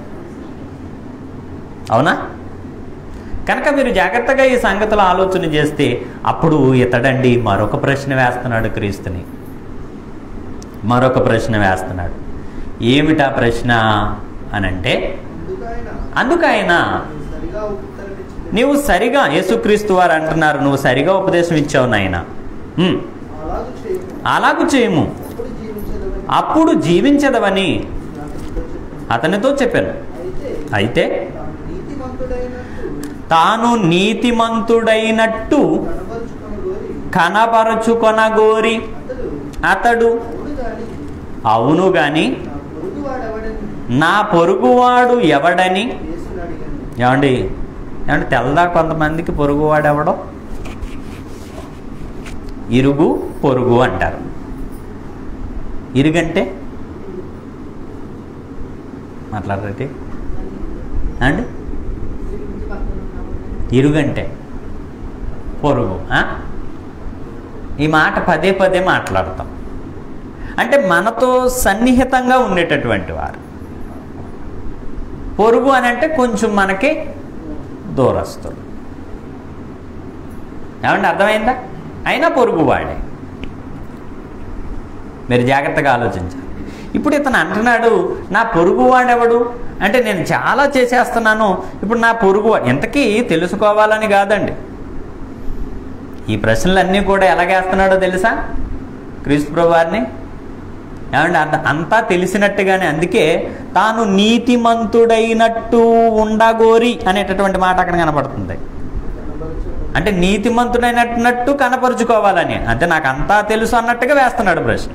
అవునా కనుక మీరు జాగ్రత్తగా ఈ సంగతులు ఆలోచన చేస్తే అప్పుడు ఇతడండి మరొక ప్రశ్న వేస్తున్నాడు క్రీస్తుని మరొక ప్రశ్న వేస్తున్నాడు ఏమిటా ప్రశ్న అని అంటే అందుకైనా అందుకైనా సరిగా ఉత్తరమిచ్చింది నీవు సరిగా యేసుక్రీస్తు వారు అంటున్నారు నువ్వు సరిగా ఉపదేశం ఇచ్చావు నాయన ఉమ్, అలాగు చేయము అలాగు చేయము అప్పుడు జీవించదవని అప్పుడు జీవించదవని అతనితో చెప్పాను. అతనితో చెప్పాను అయితే అయితే తాను నీతిమంతుడైనట్టు తాను నీతిమంతుడైనట్టు కనబరుచుకొని కనపరచుకొనగోరి అతడు అతడు అవును గాని అవును గాని నా పొరుగువాడవడని నా పొరుగువాడు ఎవడని యేసుని అడిగాను ఏమండి ఏమంటే తెల్దా కొంతమందికి పొరుగువాడు ఎవడో ఇరుగు పొరుగు అంటారు ఇరుగంటే మాట్లాడరేటి అండి ఇంటి పక్కన ఉన్నాము. ఇరుగంటే పొరుగు ఆ? ఈ మాట పదే పదే మాట్లాడతాం అంటే మనతో సన్నిహితంగా ఉండేటటువంటి వారు పొరుగు అని అంటే కొంచెం మనకి దూరస్తులు ఏమంటే అర్థమైందా అయినా పొరుగు వాడే మీరు జాగ్రత్తగా ఆలోచించాలి ఇప్పుడు ఇతను అంటున్నాడు నా పొరుగు వాడెవడు అంటే నేను చాలా చేసేస్తున్నాను ఇప్పుడు నా పొరుగు ఇంతకీ తెలుసుకోవాలని కాదండి ఈ ప్రశ్నలన్నీ కూడా ఎలాగేస్తున్నాడో తెలుసా క్రీస్తు ప్రభు వారిని ఏమంటే అంత అంతా తెలిసినట్టుగానే అందుకే తాను నీతిమంతుడైనట్టు ఉండగోరి అనేటటువంటి మాట అక్కడ కనపడుతుంది కనబరుచుకొని అంటే నీతిమంతుడైనట్టు కనపరుచుకోవాలని అంటే నాకు అంతా తెలుసు అన్నట్టుగా వేస్తున్నాడు ప్రశ్న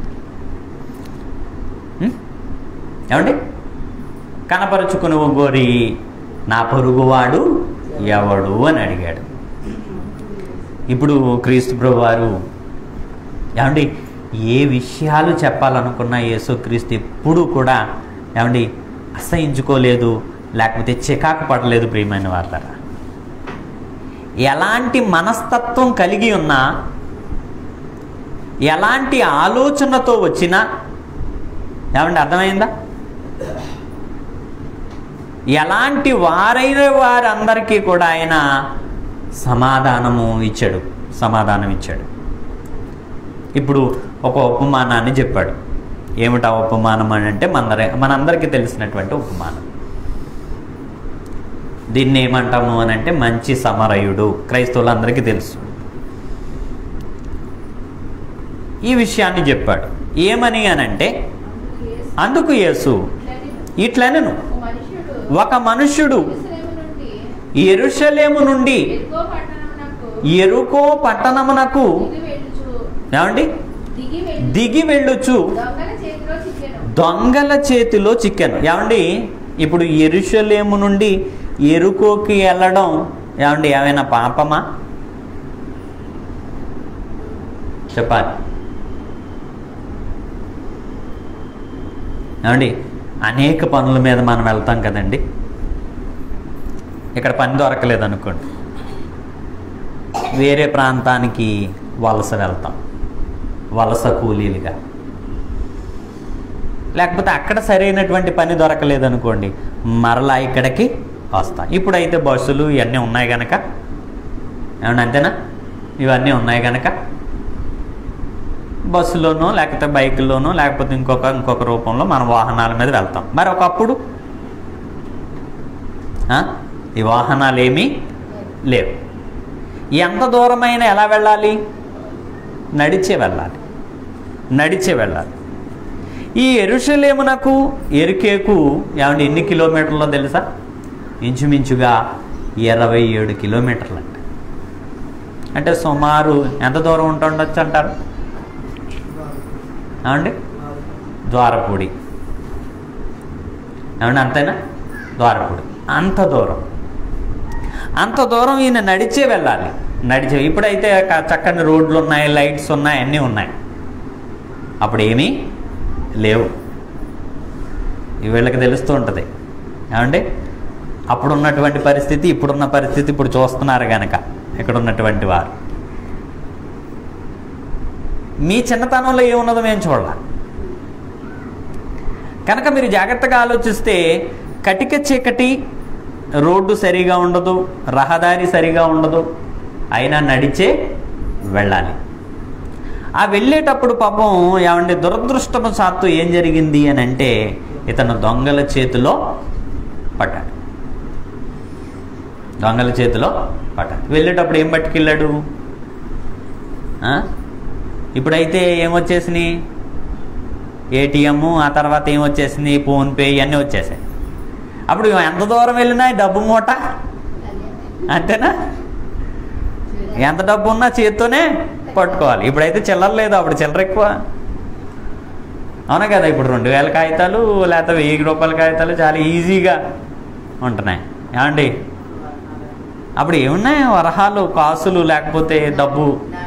ఉం? ఏమండి కనపరుచుకుని గోరి నా పొరుగువాడు ఎవడు అని అడిగాడు ఇప్పుడు క్రీస్తు ప్రభు వారు ఏమండి ఏ విషయాలు చెప్పాలనుకున్న యేసుక్రీస్తు ఎప్పుడూ కూడా ఏమండి అసహించుకోలేదు లేకపోతే చికాకు పడలేదు ప్రియమైన వాళ్ళరా ఎలాంటి మనస్తత్వం కలిగి ఉన్నా ఎలాంటి ఆలోచనతో వచ్చినా ఏమండి అర్థమైందా ఎలాంటి వారైన వారందరికీ కూడా ఆయన సమాధానము ఇచ్చాడు సమాధానం ఇచ్చాడు ఇప్పుడు ఒక ఉపమానాన్ని చెప్పాడు ఏమిటా ఉపమానం అని అంటే మనందరి మనందరికీ తెలిసినటువంటి ఉపమానం దీన్ని ఏమంటాము అని అంటే మంచి సమరయుడు క్రైస్తవులందరికీ తెలుసు ఈ విషయాన్ని చెప్పాడు ఏమని అని అంటే అందుకు యేసు అందుకు యేసు ఇట్లనెను. ఇట్లనెను ఒక మనుష్యుడు ఒక మనుష్యుడు యెరూషలేము నుండి ఎరుషలేము నుండి ఎరుకో పట్టణమునకు ఎరుకో పట్టణమునకు దిగి వెళ్ళుచు ఏమండి దిగి వెళ్ళి దిగి వెళ్ళుచు దొంగల చేతిలో చిక్కెను దొంగల చేతిలో చిక్కాను ఏమండి ఇప్పుడు ఎరుషలేము నుండి ఎరుకోకి వెళ్ళడం ఏమండి ఏమైనా పాపమా చెప్పాలి ఏమండి అనేక పనుల మీద మనం వెళ్తాం కదండి ఇక్కడ పని దొరకలేదు అనుకోండి వేరే ప్రాంతానికి వలస వెళ్తాం వలస కూలీలుగా లేకపోతే అక్కడ సరైనటువంటి పని దొరకలేదు అనుకోండి మరలా ఇక్కడికి వస్తాం ఇప్పుడైతే బస్సులు ఇవన్నీ ఉన్నాయి కనుక ఏమన్నా అంతేనా ఇవన్నీ ఉన్నాయి కనుక బస్సులోనో లేకపోతే బైకుల్లోనో లేకపోతే ఇంకొక ఇంకొక రూపంలో మన వాహనాల మీద వెళ్తాం మరి ఒకప్పుడు ఆ? ఈ వాహనాలు ఏమీ లేవు ఎంత దూరమైనా ఎలా వెళ్ళాలి నడిచే వెళ్ళాలి నడిచే వెళ్ళాలి ఈ ఎరుషలేమునకు ఎరుకేకు ఏమంటే ఎన్ని కిలోమీటర్లో తెలుసా ఇంచుమించుగా ఇరవై ఏడు కిలోమీటర్లు అంట అంటే సుమారు ఎంత దూరం ఉంటుండొచ్చు అంటారు ఏమండి ద్వారపూడి ఏమండి అంతేనా ద్వారపూడి అంత దూరం అంత దూరం ఈయన నడిచే వెళ్ళాలి నడిచే ఇప్పుడైతే క- చక్కని రోడ్లు ఉన్నాయి లైట్స్ ఉన్నాయి అన్నీ ఉన్నాయి అప్పుడు ఏమీ లేవు ఈ వీళ్ళకి తెలుస్తూ ఉంటుంది ఏమండి అప్పుడు ఉన్నటువంటి పరిస్థితి ఇప్పుడున్న పరిస్థితి ఇప్పుడు చూస్తున్నారు కనుక ఇక్కడ ఉన్నటువంటి వారు మీ చిన్నతనంలో ఏమున్నదో మేము చూడాలి కనుక మీరు జాగ్రత్తగా ఆలోచిస్తే కటిక చీకటి రోడ్డు సరిగా ఉండదు రహదారి సరిగా ఉండదు అయినా నడిచే వెళ్ళాలి ఆ వెళ్ళేటప్పుడు పాపం ఏమండి దురదృష్టవశాత్తు ఏం జరిగింది అని అంటే ఇతను దొంగల చేతిలో పడ్డాడు దొంగల చేతిలో పడ్డాడు వెళ్ళేటప్పుడు ఏం పట్టుకెళ్ళాడు ఆ? ఇప్పుడైతే ఏమొచ్చేసినాయి ఏటీఎం ఆ తర్వాత ఏమొచ్చేసింది ఫోన్పే ఇవన్నీ వచ్చేసాయి అప్పుడు ఎంత దూరం వెళ్ళినా ఈ డబ్బు మూట అంతేనా ఎంత డబ్బు ఉన్నా చేత్తోనే పట్టుకోవాలి ఇప్పుడైతే చిల్లర లేదు అప్పుడు చిల్లర ఎక్కువ అవునా కదా ఇప్పుడు రెండు వేల కాగితాలు లేకపోతే వెయ్యి రూపాయల కాగితాలు చాలా ఈజీగా ఉంటున్నాయి ఏమండి అప్పుడు ఏమున్నాయి వరహాలు కాసులు లేకపోతే డబ్బు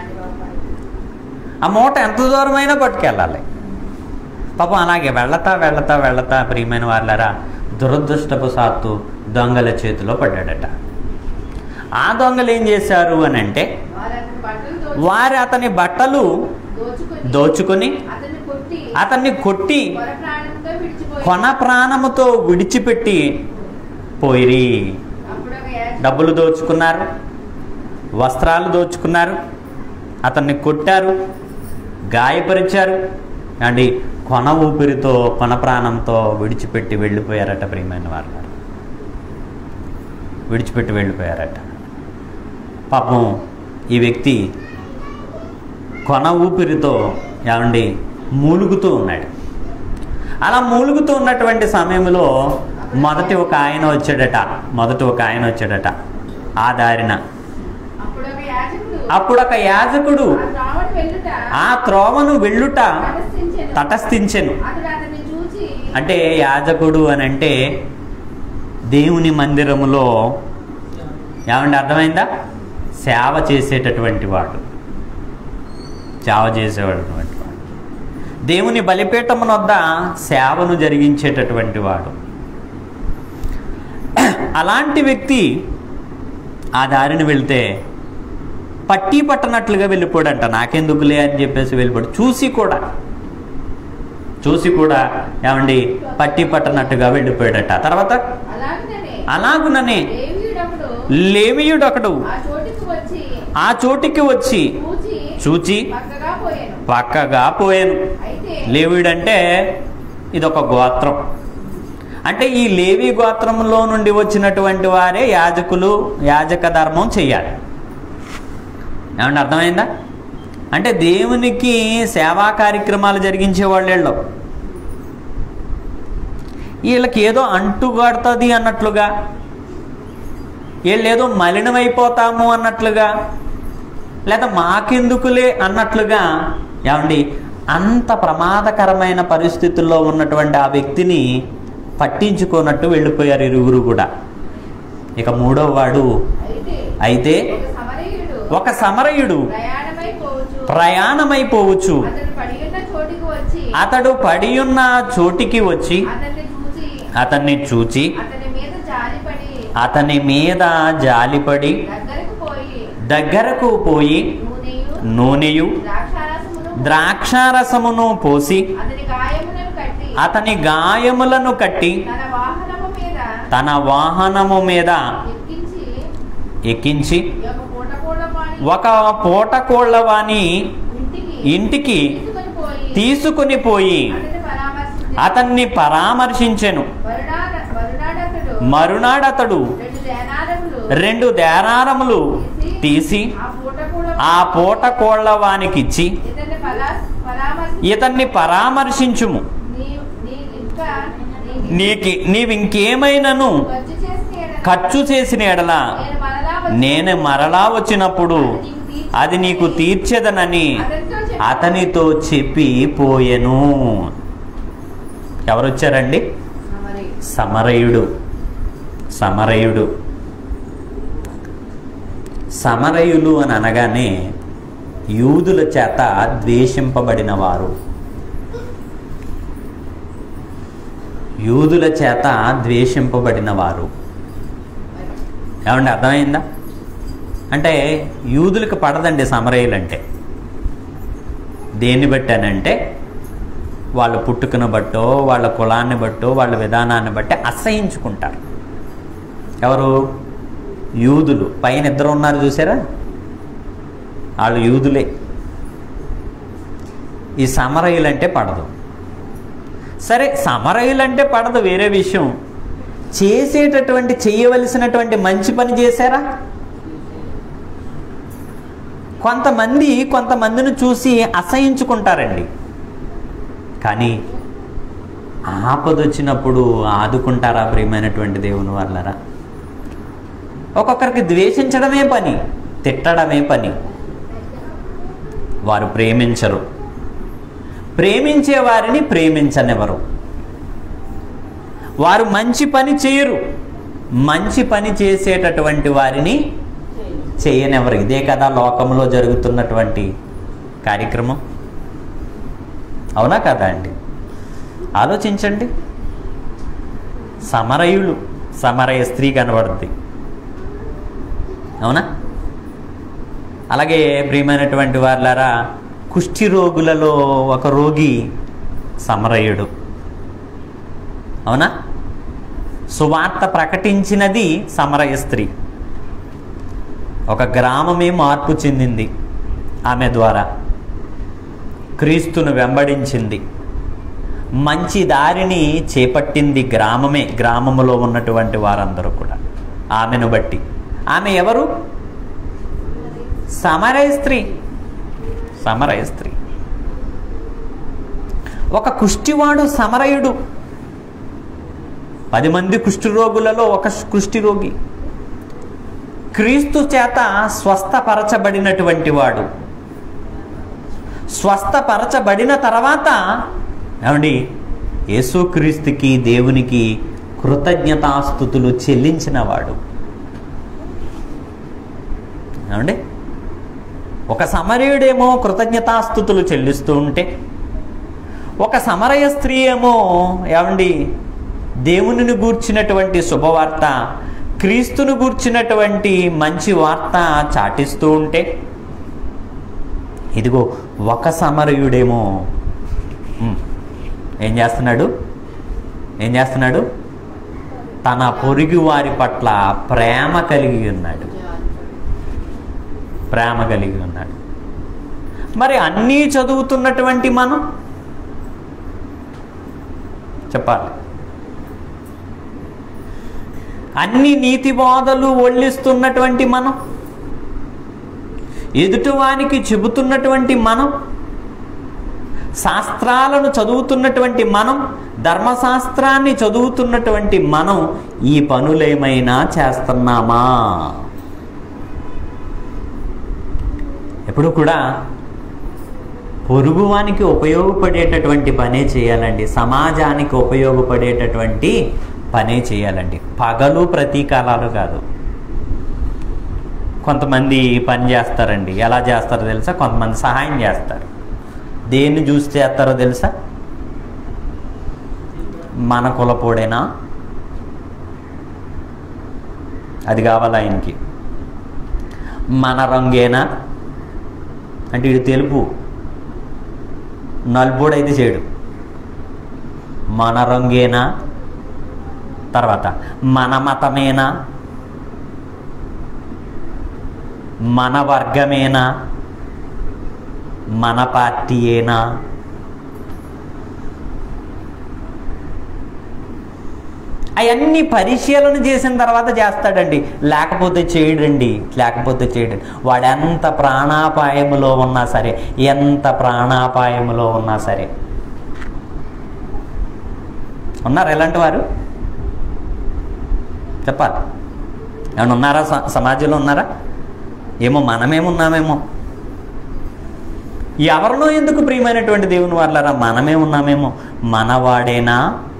ఆ మూట ఎంత దూరమైనా పట్టుకెళ్ళాలి పాపం అలాగే వెళ్ళతా వెళ్ళతా వెళ్ళతా ప్రియమైన వాళ్ళరా దురదృష్టపు సాత్తు దొంగల చేతిలో పడ్డాడట ఆ దొంగలు ఏం చేశారు అని అంటే వారు అతని బట్టలు దోచు- వారు అతని బట్టలు దోచుకొని దోచుకొని అతన్ని కొట్టి అతన్ని కొట్టి కొర ప్రాణంతో విడిచిపోయి కొన ప్రాణముతో విడిచిపెట్టి పోయిరి అప్పుడు ఒక యాజకుడు డబ్బులు దోచుకున్నారు వస్త్రాలు దోచుకున్నారు అతన్ని కొట్టారు గాయపరిచారు అండి కొన ఊపిరితో కొన ప్రాణంతో విడిచిపెట్టి వెళ్ళిపోయారట ప్రియమైన వారు విడిచిపెట్టి వెళ్ళిపోయారట పాపం ఈ వ్యక్తి కొన ఊపిరితో ఏమండి మూలుగుతూ ఉన్నాడు అలా మూలుగుతూ ఉన్నటువంటి సమయంలో మొదటి ఒక ఆయన వచ్చాడట మొదటి ఒక ఆయన వచ్చాడట ఆ దారిన అప్పుడు ఒక యాజకుడు అప్పుడు ఒక యాజకుడు ఆ త్రోవను వెళ్ళుట ఆ త్రోవను వెళ్ళుట తటస్థించెను. తటస్థించెను అతడు అతన్ని చూచి అంటే యాజకుడు అని అంటే దేవుని మందిరములో ఏమంటే అర్థమైందా సేవ చేసేటటువంటి వాడు సేవ చేసేటటువంటి వాడు దేవుని బలిపీఠమున వద్ద సేవను జరిగించేటటువంటి వాడు అలాంటి వ్యక్తి ఆ దారిని వెళ్తే పట్టి పట్టనట్లుగా వెళ్ళిపోడంట నాకెందుకులే అని చెప్పేసి వెళ్ళిపోడు చూసి కూడా చూసి కూడా ఏమండి పట్టి పట్టనట్టుగా వెళ్ళిపోయాడట తర్వాత అలాగనే అలాగుననే లేవీయుడప్పుడు లేమియుడు ఒకడు ఆ చోటికి వచ్చి ఆ చోటికి వచ్చి చూచి చూచి పక్కగా పోయాను పక్కగా పోయాను అయితే లేవీడంటే ఇదొక గోత్రం అంటే ఈ లేవి గోత్రంలో నుండి వచ్చినటువంటి వారే యాజకులు యాజక ధర్మం చెయ్యాలి ఏమంటే అర్థమైందా అంటే దేవునికి సేవా కార్యక్రమాలు జరిగించే వాళ్ళు వీళ్ళు వీళ్ళకి ఏదో అంటుగడుతుంది అన్నట్లుగా వీళ్ళు ఏదో మలినమైపోతాము అన్నట్లుగా లేదా మాకెందుకులే అన్నట్లుగా ఏమండి అంత ప్రమాదకరమైన పరిస్థితుల్లో ఉన్నటువంటి ఆ వ్యక్తిని పట్టించుకోనట్టు వెళ్ళిపోయారు ఇరువురు కూడా ఇక మూడో వాడు అయితే అయితే ఒక సమరయుడు ఒక సమరయుడు ప్రయాణమై పోవచ్చు ప్రయాణమైపోవచ్చు అతడు పడియున్న చోటికి వచ్చి అతడు పడియున్న చోటికి వచ్చి అతన్ని చూచి అతన్ని చూచి అతని మీద జారిపడి అతని మీద జాలిపడి దగ్గరకు పోయి దగ్గరకు పోయి నూనెయు నూనెయు ద్రాక్షారసమును ద్రాక్షారసమును పోసి అతని గాయములను కట్టి అతని గాయములను కట్టి తన వాహనము మీద తన వాహనము మీద ఎక్కించి ఎక్కించి ఈ యొక్క పూట కూడా వాని ఒక పూటకోళ్ల వాని ఇంటికి ఇంటికి తీసుకొని పోయి తీసుకుని పోయి అతని పరామర్శించి అతన్ని పరామర్శించెను వరుడాడ వరుడాడతడు మరునాడతడు రెండు దేనారములు రెండు దేరారములు తీసి ఆ పూట కూడా ఆ పూటకోళ్ల వానికిచ్చి ఇతన్ని పరా పరామర్శి ఇతన్ని పరామర్శించుము నీ నీ ఇంకా నీకి నీవింకేమైనను ఖర్చు చేసిన ఎడల ఖర్చు చేసిన ఎడల నేను మరలా వచ్చి నేను మరలా వచ్చినప్పుడు అది నీకు తీర్చెదనని అతనితో చెప్పి అతనితో చెప్పి పోయెను ఎవరు వచ్చారండి సమరి సమరయుడు సమరయుడు సమరయులు అని అనగానే యూదుల చేత ద్వేషింపబడిన వారు యూదుల చేత ద్వేషింపబడిన వారు ఏమండి అర్థమైందా అంటే యూదులకు పడదండి సమరయులు అంటే దేన్ని బట్టానంటే వాళ్ళ పుట్టుకను బట్టో వాళ్ళ కులాన్ని బట్టో వాళ్ళ విధానాన్ని బట్టి అసహించుకుంటారు ఎవరు యూదులు పైన ఇద్దరు ఉన్నారు చూసారా వాళ్ళు యూదులే ఈ సమరయులు అంటే పడదు సరే సమరయులంటే పడదు వేరే విషయం చేసేటటువంటి చేయవలసినటువంటి మంచి పని చేశారా కొంతమంది కొంతమందిని చూసి అసహించుకుంటారండి కానీ ఆపదొచ్చినప్పుడు ఆదుకుంటారా ప్రియమైనటువంటి దేవుని వాళ్ళరా ఒక్కొక్కరికి ద్వేషించడమే పని తిట్టడమే పని వారు ప్రేమించరు ప్రేమించే వారిని ప్రేమించనివ్వరు వారు మంచి పని చేయరు మంచి పని చేసేటటువంటి వారిని చేయనివ్వరు ఇదే కదా లోకంలో జరుగుతున్నటువంటి కార్యక్రమం అవునా కదా అండి ఆలోచించండి సమరయులు సమరయ స్త్రీ కనబడుద్ది అవునా అలాగే ప్రియమైనటువంటి వాళ్ళారా కుష్ఠి రోగులలో ఒక రోగి సమరయుడు అవునా సువార్త ప్రకటించినది సమరయ స్త్రీ ఒక గ్రామమే మార్పు చెందింది ఆమె ద్వారా క్రీస్తును వెంబడించింది మంచి దారిని చేపట్టింది గ్రామమే గ్రామములో ఉన్నటువంటి వారందరూ కూడా ఆమెను బట్టి ఆమె ఎవరు సమరయ స్త్రీ సమరయ స్త్రీ ఒక కుష్టివాడు సమరయుడు పది మంది కుష్ఠరోగులలో ఒక కుష్ఠిరోగి క్రీస్తు చేత స్వస్థపరచబడినటువంటి వాడు స్వస్థపరచబడిన తర్వాత ఏమండి యేసుక్రీస్తుకి దేవునికి కృతజ్ఞతాస్థుతులు చెల్లించినవాడు ఏమండి ఒక సమరయుడేమో కృతజ్ఞతాస్థుతులు చెల్లిస్తూ ఉంటే ఒక సమరయ స్త్రీ ఏమో ఏమండి దేవునిని గూర్చినటువంటి శుభవార్త క్రీస్తును గూర్చినటువంటి మంచి వార్త చాటిస్తూ ఉంటే ఇదిగో ఒక సమరయుడేమో ఉమ్, ఏం చేస్తున్నాడు ఏం చేస్తున్నాడు తన పొరుగు వారి పట్ల ప్రేమ కలిగి ఉన్నాడు ప్రేమ కలిగి ఉన్నాడు మరి అన్నీ చదువుతున్నటువంటి మనం చెప్పాలి అన్ని నీతి బోధలు ఒళ్ళిస్తున్నటువంటి మనం ఎదుటివానికి చెబుతున్నటువంటి మనం శాస్త్రాలను చదువుతున్నటువంటి మనం ధర్మశాస్త్రాన్ని చదువుతున్నటువంటి మనం ఈ పనులేమైనా చేస్తున్నామా ఎప్పుడు కూడా పొరుగువానికి ఉపయోగపడేటటువంటి పనే చేయాలండి సమాజానికి ఉపయోగపడేటటువంటి పనే చేయాలండి పగలు ప్రతీకాలాలు కాదు కొంతమంది పని చేస్తారండి ఎలా చేస్తారో తెలుసా కొంతమంది సహాయం చేస్తారు దేన్ని చూసి చేస్తారో తెలుసా మన కులపోడేనా అది కావాలి ఆయనకి మన రంగేనా అంటే ఇది తెలుపు నలుపుడైతే చేయడు మన రంగేనా తర్వాత మన మతమేనా మన వర్గమేనా మన పార్టీయేనా అవన్నీ పరిశీలన చేసిన తర్వాత చేస్తాడండి లేకపోతే చేయడండి లేకపోతే చేయడం వాడు ఎంత ప్రాణాపాయములో ఉన్నా సరే ఎంత ప్రాణాపాయములో ఉన్నా సరే ఉన్నారు ఎలాంటి వారు చెప్పాలి ఏమన్నా ఉన్నారా స- సమాజంలో ఉన్నారా ఏమో మనమేమున్నామేమో ఎవరినో ఎందుకు ప్రియమైనటువంటి దేవుని వాళ్ళరా మనమే ఉన్నామేమో మనవాడేనా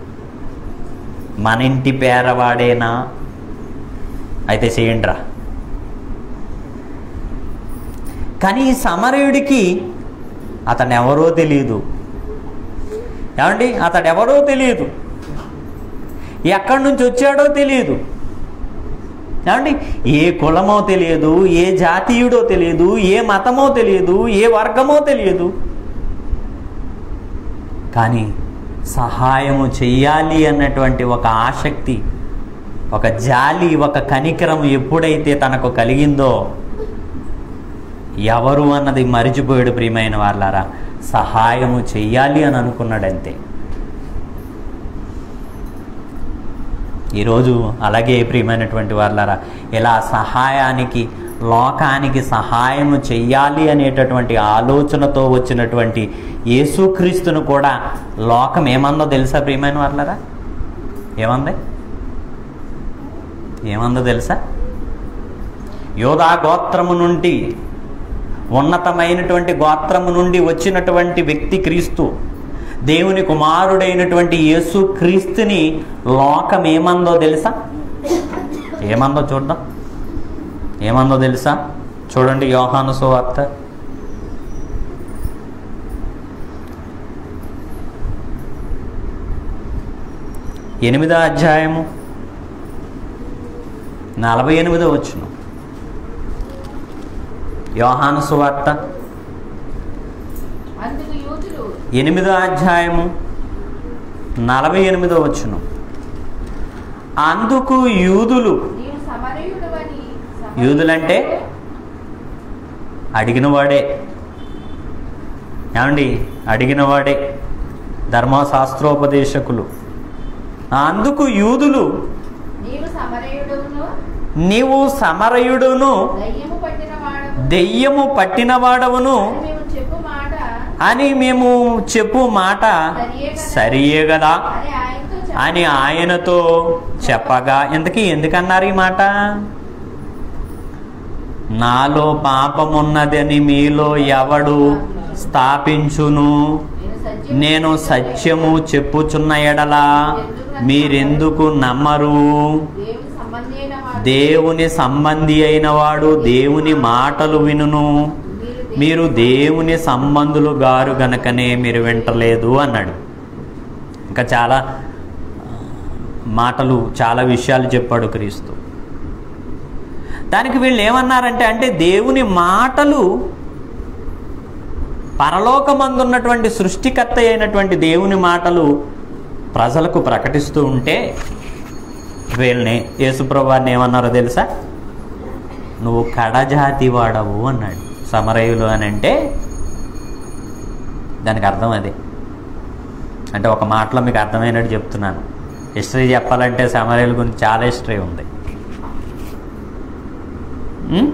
మన ఇంటి పేరవాడేనా అయితే చేయండిరా కానీ ఈ సమరయుడికి అతను ఎవరో తెలియదు ఏమండి అతడు ఎవరో తెలియదు ఎక్కడి నుంచి వచ్చాడో తెలియదు ఏమండి ఏ కులమో తెలియదు ఏ జాతీయుడో తెలియదు ఏ మతమో తెలియదు ఏ వర్గమో తెలియదు కానీ సహాయము చెయ్యాలి అన్నటువంటి ఒక ఆసక్తి ఒక జాలి ఒక కనికరం ఎప్పుడైతే తనకు కలిగిందో ఎవరు అన్నది మరిచిపోయాడు ప్రియమైన వాళ్ళారా సహాయము చెయ్యాలి అని అనుకున్నాడంతే ఈరోజు అలాగే ప్రియమైనటువంటి వాళ్ళరా ఇలా సహాయానికి లోకానికి సహాయం చెయ్యాలి అనేటటువంటి ఆలోచనతో వచ్చినటువంటి యేసుక్రీస్తును కూడా లోకం ఏమందో తెలుసా ప్రియమైన వాళ్ళరా ఏమంది ఏమందో తెలుసా యోధా గోత్రము నుండి ఉన్నతమైనటువంటి గోత్రము నుండి వచ్చినటువంటి వ్యక్తి క్రీస్తు దేవుని కుమారుడైనటువంటి యేసు క్రీస్తుని లోకం ఏమందో తెలుసా ఏమందో చూద్దాం ఏమందో తెలుసా చూడండి యోహాను సువార్త ఎనిమిదో అధ్యాయము నలభై ఎనిమిదో వచ్చిన యోహాను సువార్త అందుకు యూదులు ఎనిమిదో అధ్యాయము నలభై ఎనిమిదో వచ్చును అందుకు యూదులు నీవు సమరయుడవని యూదులంటే అడిగినవాడే ఏమండి అడిగినవాడే ధర్మశాస్త్రోపదేశకులు అందుకు యూదులు నీవు సమరయుడును నీవు సమరయుడును దయ్యము పట్టిన వాడవు దెయ్యము పట్టినవాడవును అని మేము చెప్పు మాట అని మేము చెప్పు మాట సరియే కదా అని ఆయనతో చెప్పు. అని ఆయనతో చెప్పగా ఎందుకు ఎందుకన్నారు ఈ మాట నాలో పాపమున్నదని మీలో ఎవడు స్థాపించును నేను సత్యము నేను సత్యము చెప్పుచున్న ఎడల మీరెందుకు నమ్మరు దేవుని సంబంధి అయిన వాడు దేవుని సంబంధి అయిన వాడు దేవుని మాటలు వినును మీరు దేవుని సంబంధులు గారు గనకనే మీరు వింటలేదు అన్నాడు ఇంకా చాలా ఆ, మాటలు చాలా విషయాలు చెప్పాడు క్రీస్తు దానికి వీళ్ళు ఏమన్నారంటే అంటే దేవుని మాటలు పరలోకమందున్నటువంటి సృష్టికర్త అయినటువంటి దేవుని మాటలు ప్రజలకు ప్రకటిస్తూ ఉంటే వీళ్ళని యేసుప్రభాన్ని ఏమన్నారో తెలుసా నువ్వు కడజాతి వాడవు అన్నాడు సమరయులు అని అంటే దానికి అర్థం అది అంటే ఒక మాటలో మీకు అర్థమైనట్టు చెప్తున్నాను హిస్టరీ చెప్పాలంటే సమరయుల గురించి చాలా హిస్టరీ ఉంది ఉం?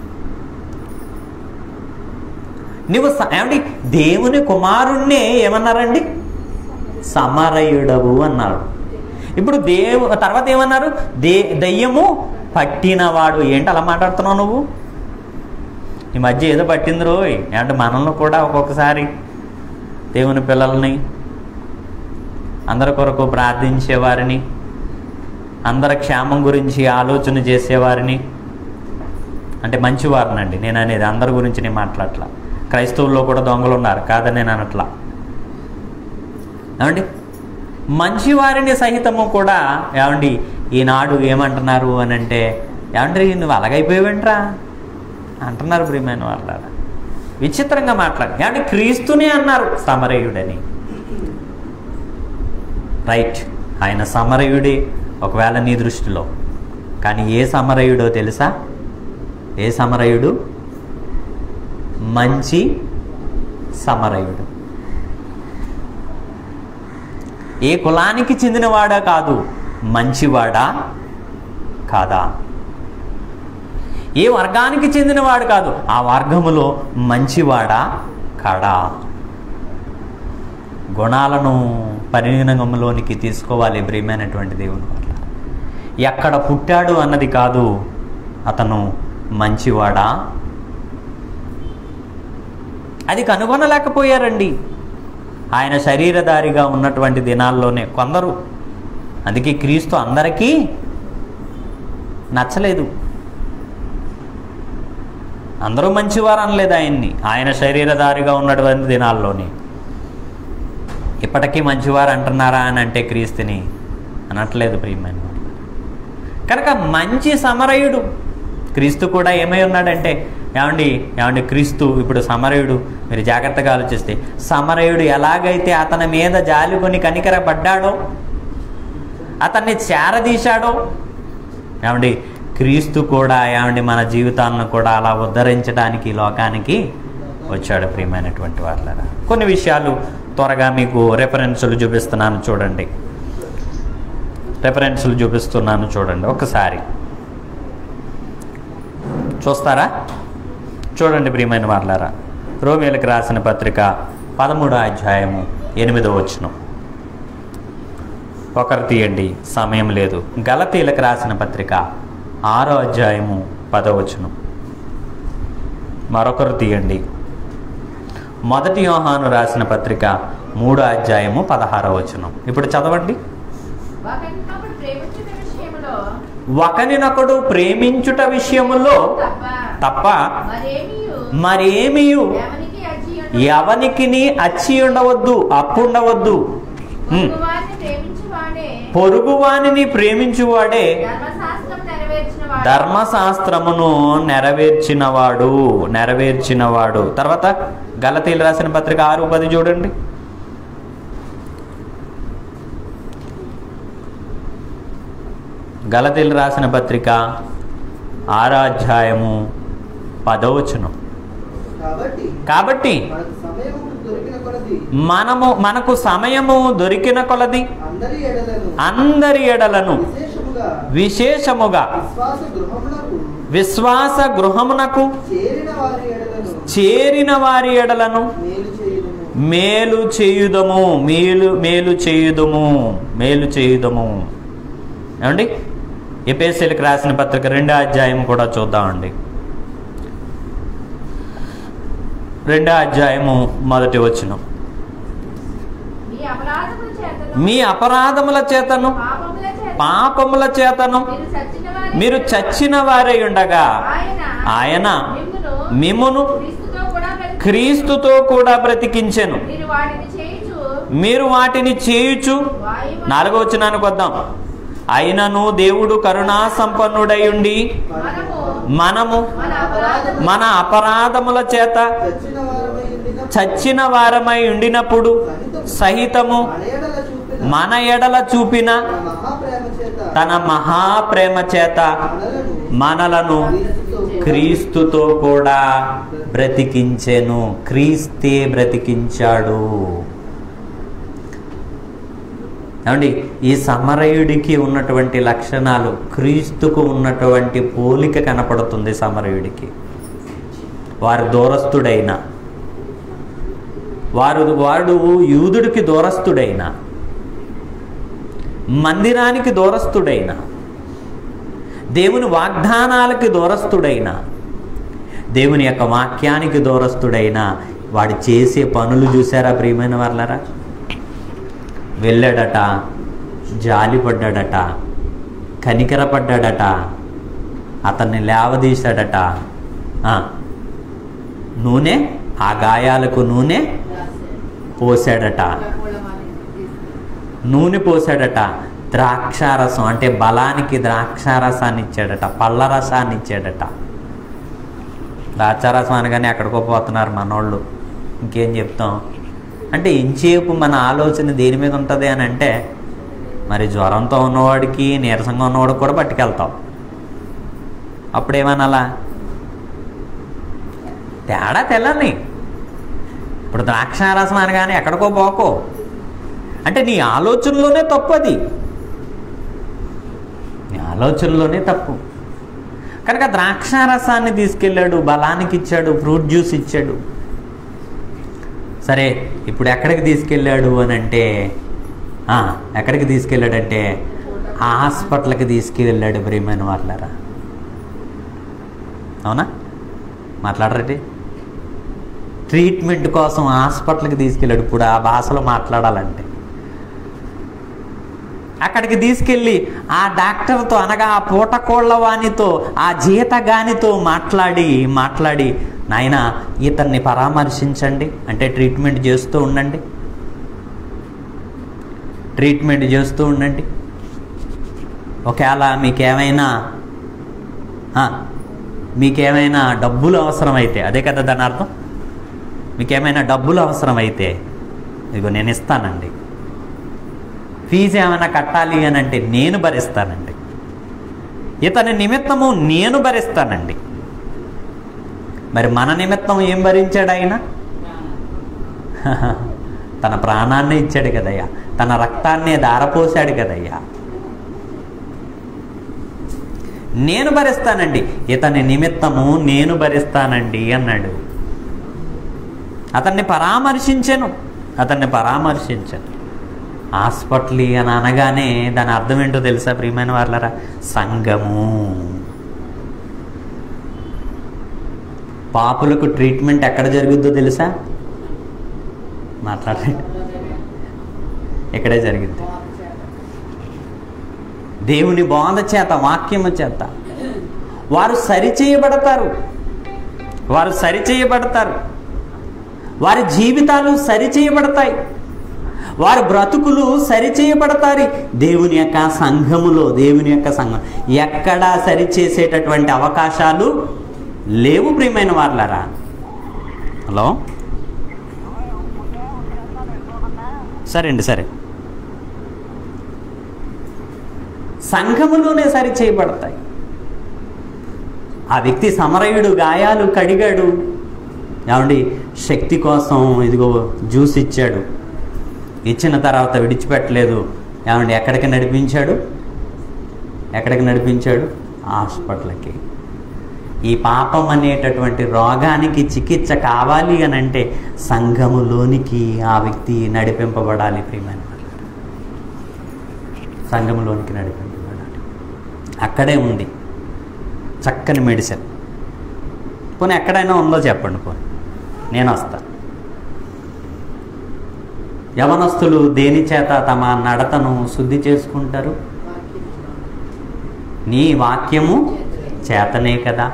నువ్వు స- ఏమండి దేవుని కుమారుణ్ణే ఏమన్నారండి సమరయుడవు అన్నారు ఇప్పుడు దేవు తర్వాత ఏమన్నారు దే దయ్యము పట్టినవాడు ఏంటి అలా మాట్లాడుతున్నావు నువ్వు ఈ మధ్య ఏదో పట్టింది రోయ్ అంటే మనల్ని కూడా ఒక్కొక్కసారి దేవుని పిల్లల్ని అందరి కొరకు ప్రార్థించేవారిని అందరి క్షేమం గురించి ఆలోచన చేసేవారిని అంటే మంచివారినండి నేను అనేది అందరి గురించి నేను మాట్లాడట్లా క్రైస్తవుల్లో కూడా దొంగలు ఉన్నారు కాదని నేను అనట్లా ఏమండి మంచివారిని సహితము కూడా ఏమండి ఈనాడు ఏమంటున్నారు అని అంటే ఏమంటే నువ్వు అలాగైపోయావేంట్రా అంటున్నారు ప్రియమైన వాళ్ళ విచిత్రంగా మాట్లాడు ఏమంటే క్రీస్తునే అన్నారు సమరయుడని రైట్ ఆయన సమరయుడే ఒకవేళ నీ దృష్టిలో కానీ ఏ సమరయుడో తెలుసా ఏ సమరయుడు మంచి సమరయుడు ఏ కులానికి చెందినవాడా కాదు మంచివాడా కాదా ఏ వర్గానికి చెందినవాడు కాదు ఆ వర్గములో మంచివాడా కాడా గుణాలను పరిగణంలోనికి తీసుకోవాలి ప్రియమైనటువంటి దేవుని వల్ల ఎక్కడ పుట్టాడు అన్నది కాదు అతను మంచివాడా అది కనుగొనలేకపోయారండి ఆయన శరీరధారిగా ఉన్నటువంటి దినాల్లోనే కొందరు అందుకే క్రీస్తు అందరికీ నచ్చలేదు అందరూ మంచివారు అనలేదు ఆయన్ని ఆయన శరీరధారిగా ఉన్నటువంటి దినాల్లోనే ఇప్పటికీ మంచివారు అంటున్నారా అని అంటే క్రీస్తుని అనట్లేదు ప్రియమైన వాళ్ళు. కనుక మంచి సమరయుడు క్రీస్తు కూడా ఏమై ఉన్నాడంటే ఏమండి ఏమండి క్రీస్తు ఇప్పుడు సమరయుడు మీరు జాగ్రత్తగా ఆలోచిస్తే సమరయుడు ఎలాగైతే అతని మీద జాలికొని కనికరపడ్డాడో అతన్ని చేరదీశాడో ఏమండి క్రీస్తు కూడా ఏమండి మన జీవితాలను కూడా అలా ఉద్ధరించడానికి ఈ లోకానికి వచ్చాడు ప్రియమైనటువంటి వాళ్ళ కొన్ని విషయాలు త్వరగా మీకు రెఫరెన్సులు చూపిస్తున్నాను చూడండి రెఫరెన్స్లు చూపిస్తున్నాను చూడండి ఒకసారి చూస్తారా చూడండి ప్రియమైన వాళ్ళారా రోమేలకు రాసిన పత్రిక పదమూడో అధ్యాయము ఎనిమిదో వచనం ఒకరు తీయండి సమయం లేదు గలతీలకు రాసిన పత్రిక ఆరో అధ్యాయము పదవచనం మరొకరు తీయండి మొదటి యోహాను రాసిన పత్రిక మూడో అధ్యాయము పదహారో వచనం ఇప్పుడు చదవండి ఒకరినొకడు ప్రేమించిన విషయంలో ఒకరినొకడు ప్రేమించుట విషయములో తప్ప తప్ప మరేమియు మరేమియు ఎవనికి అచ్చి ఉండదు. ఎవనికిని అచ్చి ఉండవద్దు అప్పు ఉండవద్దు హ్మ్. పొరుగువారిని ప్రేమించువాడే పొరుగువానిని ప్రేమించువాడే ధర్మశాస్త్రం నెరవేర్చిన వాడు ధర్మశాస్త్రమును నెరవేర్చినవాడు నెరవేర్చినవాడు తర్వాత గలతీలు రాసిన పత్రిక ఆరు పది చూడండి గలతీలు రాసిన పత్రిక ఆరో అధ్యాయము పదవచనం కాబట్టి కాబట్టి మనకు సమయం దొరికిన కొలది మనము మనకు సమయము దొరికిన కొలది అందరి ఎడలను అందరి ఎడలను విశేషముగా విశేషముగా విశ్వాస గృహములకు విశ్వాస గృహమునకు చేరిన వారి ఎడలను చేరిన వారి ఎడలను మేలు చేయుదుము మేలు చేయుదము మేలు మేలు చేయుదము మేలు చేయుదము ఏమండి ఎపేసీలకు రాసిన పత్రిక రెండో అధ్యాయం కూడా చూద్దామండి రెండో అధ్యాయము మొదటి వచనం మీ అపరాధముల చేతను మీ అపరాధముల చేతను పాపముల చేతను పాపముల చేతను మీరు చచ్చిన వారి మీరు చచ్చిన వారై ఉండగా ఆయన ఆయన మిమ్మును మిమ్మును క్రీస్తుతో కూడా బ్రతికి- క్రీస్తుతో కూడా బ్రతికించెను మీరు వాటిని చేయుచు మీరు వాటిని చేయుచు వాయువు నాలుగో వచనానికి వద్దాం అయినను దేవుడు కరుణా సంపన్నుడై ఉండి మనము మనము మన అపరాధము మన అపరాధముల చేత చచ్చిన వారమై ఉండిన చచ్చిన వారమై ఉండినప్పుడు సహితము మన ఎడల చూపిన మన ఎడల చూపిన తన మహాప్రేమ చేత తన మహాప్రేమ చేత మనలను మనలను క్రీస్తుతో కూడా బ్రతికించెను క్రీస్తే బ్రతికించాడు ఏమండి ఈ సమరయుడికి ఉన్నటువంటి లక్షణాలు క్రీస్తుకు ఉన్నటువంటి పోలిక కనపడుతుంది సమరయుడికి వారు దూరస్తుడైన వారు వాడు యూదుడికి దూరస్తుడైన మందిరానికి దూరస్తుడైన దేవుని వాగ్దానాలకి దూరస్తుడైన దేవుని యొక్క వాక్యానికి దూరస్తుడైన వాడు చేసే పనులు చూసారా ప్రియమైన వాళ్ళరా వెళ్ళాడట జాలిపడ్డాడట కనికరపడ్డాడట అతన్ని లేవదీశాడట ఆ, నూనె ఆ గాయాలకు నూనె పోసాడట నూనె పోసాడట ద్రాక్షారసం అంటే బలానికి ద్రాక్షారసాన్ని ఇచ్చాడట పళ్ళ రసాన్ని ఇచ్చాడట ద్రాక్షారసం అనగానే ఎక్కడికో పోతున్నారు మనోళ్ళు ఇంకేం చెప్తాం అంటే ఇంచేపు మన ఆలోచన దేని మీద ఉంటుంది అని అంటే మరి జ్వరంతో ఉన్నవాడికి నీరసంగా ఉన్నవాడికి కూడా పట్టుకెళ్తాం అప్పుడేమనాలా తేడా తెల్లని ఇప్పుడు ద్రాక్షారసం అనగానే ఎక్కడికో పోకో అంటే నీ ఆలోచనలోనే తప్పు అది నీ ఆలోచనలోనే తప్పు కనుక ద్రాక్షారసాన్ని తీసుకెళ్ళాడు బలానికి ఇచ్చాడు ఫ్రూట్ జ్యూస్ ఇచ్చాడు సరే ఇప్పుడు ఎక్కడికి తీసుకెళ్ళాడు అని అంటే ఆ, ఎక్కడికి తీసుకెళ్ళాడంటే హాస్పిటల్కి తీసుకువెళ్ళాడు ప్రియమైన వాళ్ళరా అవునా మాట్లాడరండి ట్రీట్మెంట్ కోసం హాస్పిటల్కి తీసుకెళ్ళాడు ఇప్పుడు ఆ భాషలో మాట్లాడాలంటే అక్కడికి తీసుకెళ్ళి ఆ డాక్టర్తో అనగా ఆ పూటకోళ్ళ వానితో ఆ జీతగానితో మాట్లాడి మాట్లాడి నాయన ఇతన్ని పరామర్శించండి అంటే ట్రీట్మెంట్ చేస్తూ ఉండండి ట్రీట్మెంట్ చేస్తూ ఉండండి ఒకవేళ మీకేమైనా ఆ, మీకేమైనా డబ్బులు అవసరమైతే అదే కదా దాని అర్థం మీకేమైనా డబ్బులు అవసరమైతే ఇదిగో నేను ఇస్తానండి ఫీజు ఏమైనా కట్టాలి అని అంటే నేను భరిస్తానండి ఇతని నిమిత్తము నేను భరిస్తానండి మరి మన నిమిత్తం ఏం భరించాడు ఆయన తన ప్రాణాన్ని ఇచ్చాడు కదయ్యా తన రక్తాన్నే దారపోసాడు కదయ్యా నేను భరిస్తానండి ఇతని నిమిత్తము నేను భరిస్తానండి అన్నాడు అతన్ని పరామర్శించాను అతన్ని పరామర్శించాను హాస్పిటల్ అని అనగానే దాని అర్థం ఏంటో తెలుసా ప్రియమైన వాళ్ళరా సంఘము పాపులకు ట్రీట్మెంట్ ఎక్కడ జరుగుద్దో తెలుసా మాట్లాడండి ఇక్కడే జరిగింది దేవుని బోధ చేత వాక్యము చేత వారు సరిచేయబడతారు వారు సరిచేయబడతారు వారి జీవితాలు సరిచేయబడతాయి వారి బ్రతుకులు సరిచేయబడతారు దేవుని యొక్క సంఘములో దేవుని యొక్క సంఘం ఎక్కడా సరిచేసేటటువంటి అవకాశాలు లేవు ప్రియమైన వాళ్ళరా హలో సరే అండి సరే సంఘములోనే సరి చేయబడతాయి ఆ వ్యక్తి సమరయుడు గాయాలు కడిగాడు ఏమండి శక్తి కోసం ఇదిగో జ్యూస్ ఇచ్చాడు ఇచ్చిన తర్వాత విడిచిపెట్టలేదు ఏమండి ఎక్కడికి నడిపించాడు ఎక్కడికి నడిపించాడు హాస్పిటల్కి ఈ పాపం అనేటటువంటి రోగానికి చికిత్స కావాలి అని అంటే సంఘములోనికి ఆ వ్యక్తి నడిపింపబడాలి ప్రియమైన వాళ్ళారా. సంఘములోనికి నడిపింపబడాలి అక్కడే ఉంది చక్కని మెడిసిన్ పోనీ ఎక్కడైనా ఉందో చెప్పండి పోనీ నేను వస్తాను యవనస్తులు దేని చేత తమ నడతను శుద్ధి చేసుకుంటారు నీ వాక్యము చేతనే కదా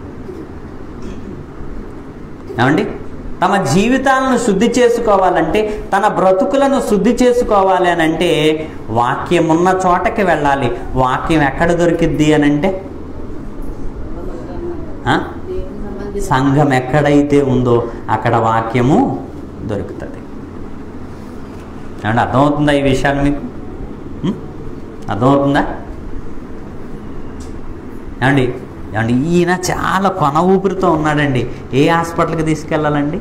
ఏమండి తమ జీవితాలను శుద్ధి చేసుకోవాలంటే తన బ్రతుకులను శుద్ధి చేసుకోవాలి అని అంటే వాక్యం ఉన్న చోటకి వెళ్ళాలి వాక్యం ఎక్కడ దొరికిద్ది అని అంటే ఆ? సంఘం ఎక్కడైతే ఉందో అక్కడ వాక్యము దొరుకుతుంది ఏమంటే అర్థమవుతుందా ఈ విషయాలు మీకు ఉం? అర్థమవుతుందా ఏమండి ఏమండి ఈయన చాలా కొన ఊపిరితో ఉన్నాడండి ఏ హాస్పిటల్కి తీసుకెళ్ళాలండి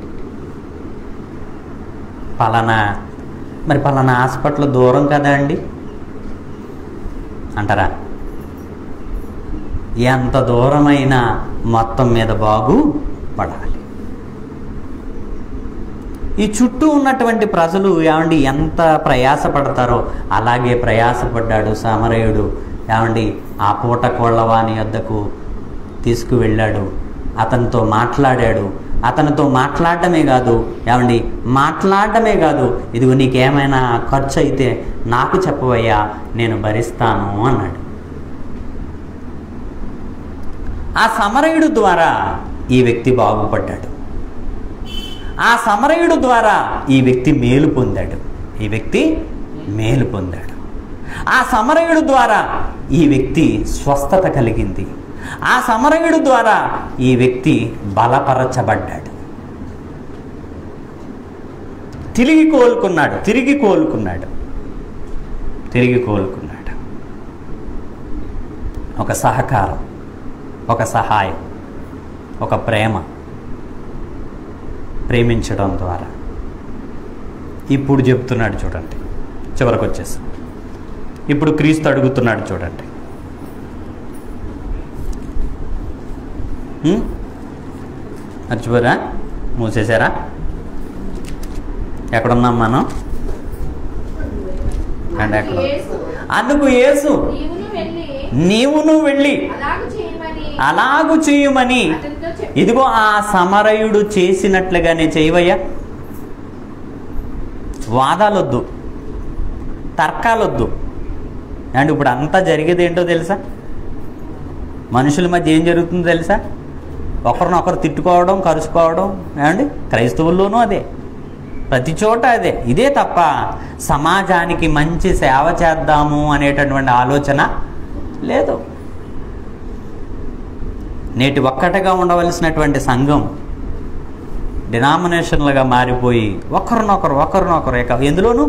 పలానా మరి పలానా హాస్పిటల్ దూరం కదా అండి అంటారా ఎంత దూరమైనా మొత్తం మీద బాగు పడాలి ఈ చుట్టూ ఉన్నటువంటి ప్రజలు ఏమండి ఎంత ప్రయాసపడతారో అలాగే ప్రయాసపడ్డాడు సమరయుడు ఏమండి ఆ పూట కోళ్ళవాని వద్దకు తీసుకువెళ్ళాడు అతనితో మాట్లాడాడు అతనితో మాట్లాడటమే కాదు ఏమండి మాట్లాడటమే కాదు ఇదిగో నీకేమైనా ఖర్చు అయితే నాకు చెప్పవయ్యా నేను భరిస్తాను అన్నాడు ఆ సమరయుడు ద్వారా ఈ వ్యక్తి బాగుపడ్డాడు ఆ సమరయుడు ద్వారా ఈ వ్యక్తి మేలు పొందాడు ఈ వ్యక్తి మేలు పొందాడు ఆ సమరయుడు ద్వారా ఈ వ్యక్తి స్వస్థత కలిగింది ఆ సమరయుడు ద్వారా ఈ వ్యక్తి బలపరచబడ్డాడు తిరిగి కోలుకున్నాడు తిరిగి కోలుకున్నాడు తిరిగి కోలుకున్నాడు ఒక సహకారం ఒక సహాయం ఒక ప్రేమ ప్రేమించడం ద్వారా ఇప్పుడు చెప్తున్నాడు చూడండి చివరికి వచ్చేసి ఇప్పుడు క్రీస్తు అడుగుతున్నాడు చూడండి హ్మ్? మర్చిపోరా మూసేశారా ఎక్కడున్నాం మనం అండ్ ఎక్కడ యేసు, అందుకు యేసు నీవును వెళ్ళి నీవును వెళ్ళి అలాగు చేయమని అలాగు చెయ్యమని అతనితో చెప్పి ఇదిగో ఆ సమరయుడు చేసినట్లుగానే చేయవయ్యా వాదాలొద్దు తర్కాలొద్దు అండ్ ఇప్పుడు అంతా జరిగేది ఏంటో తెలుసా మనుషుల మధ్య ఏం జరుగుతుందో తెలుసా ఒకరినొకరు తిట్టుకోవడం కరుచుకోవడం ఏమండి క్రైస్తవుల్లోనూ అదే ప్రతి చోట అదే ఇదే తప్ప సమాజానికి మంచి సేవ చేద్దాము అనేటటువంటి ఆలోచన లేదు నేటి ఒక్కటగా ఉండవలసినటువంటి సంఘం డినామినేషన్లుగా మారిపోయి ఒకరినొకరు ఒకరినొకరు ఏక ఎందులోనూ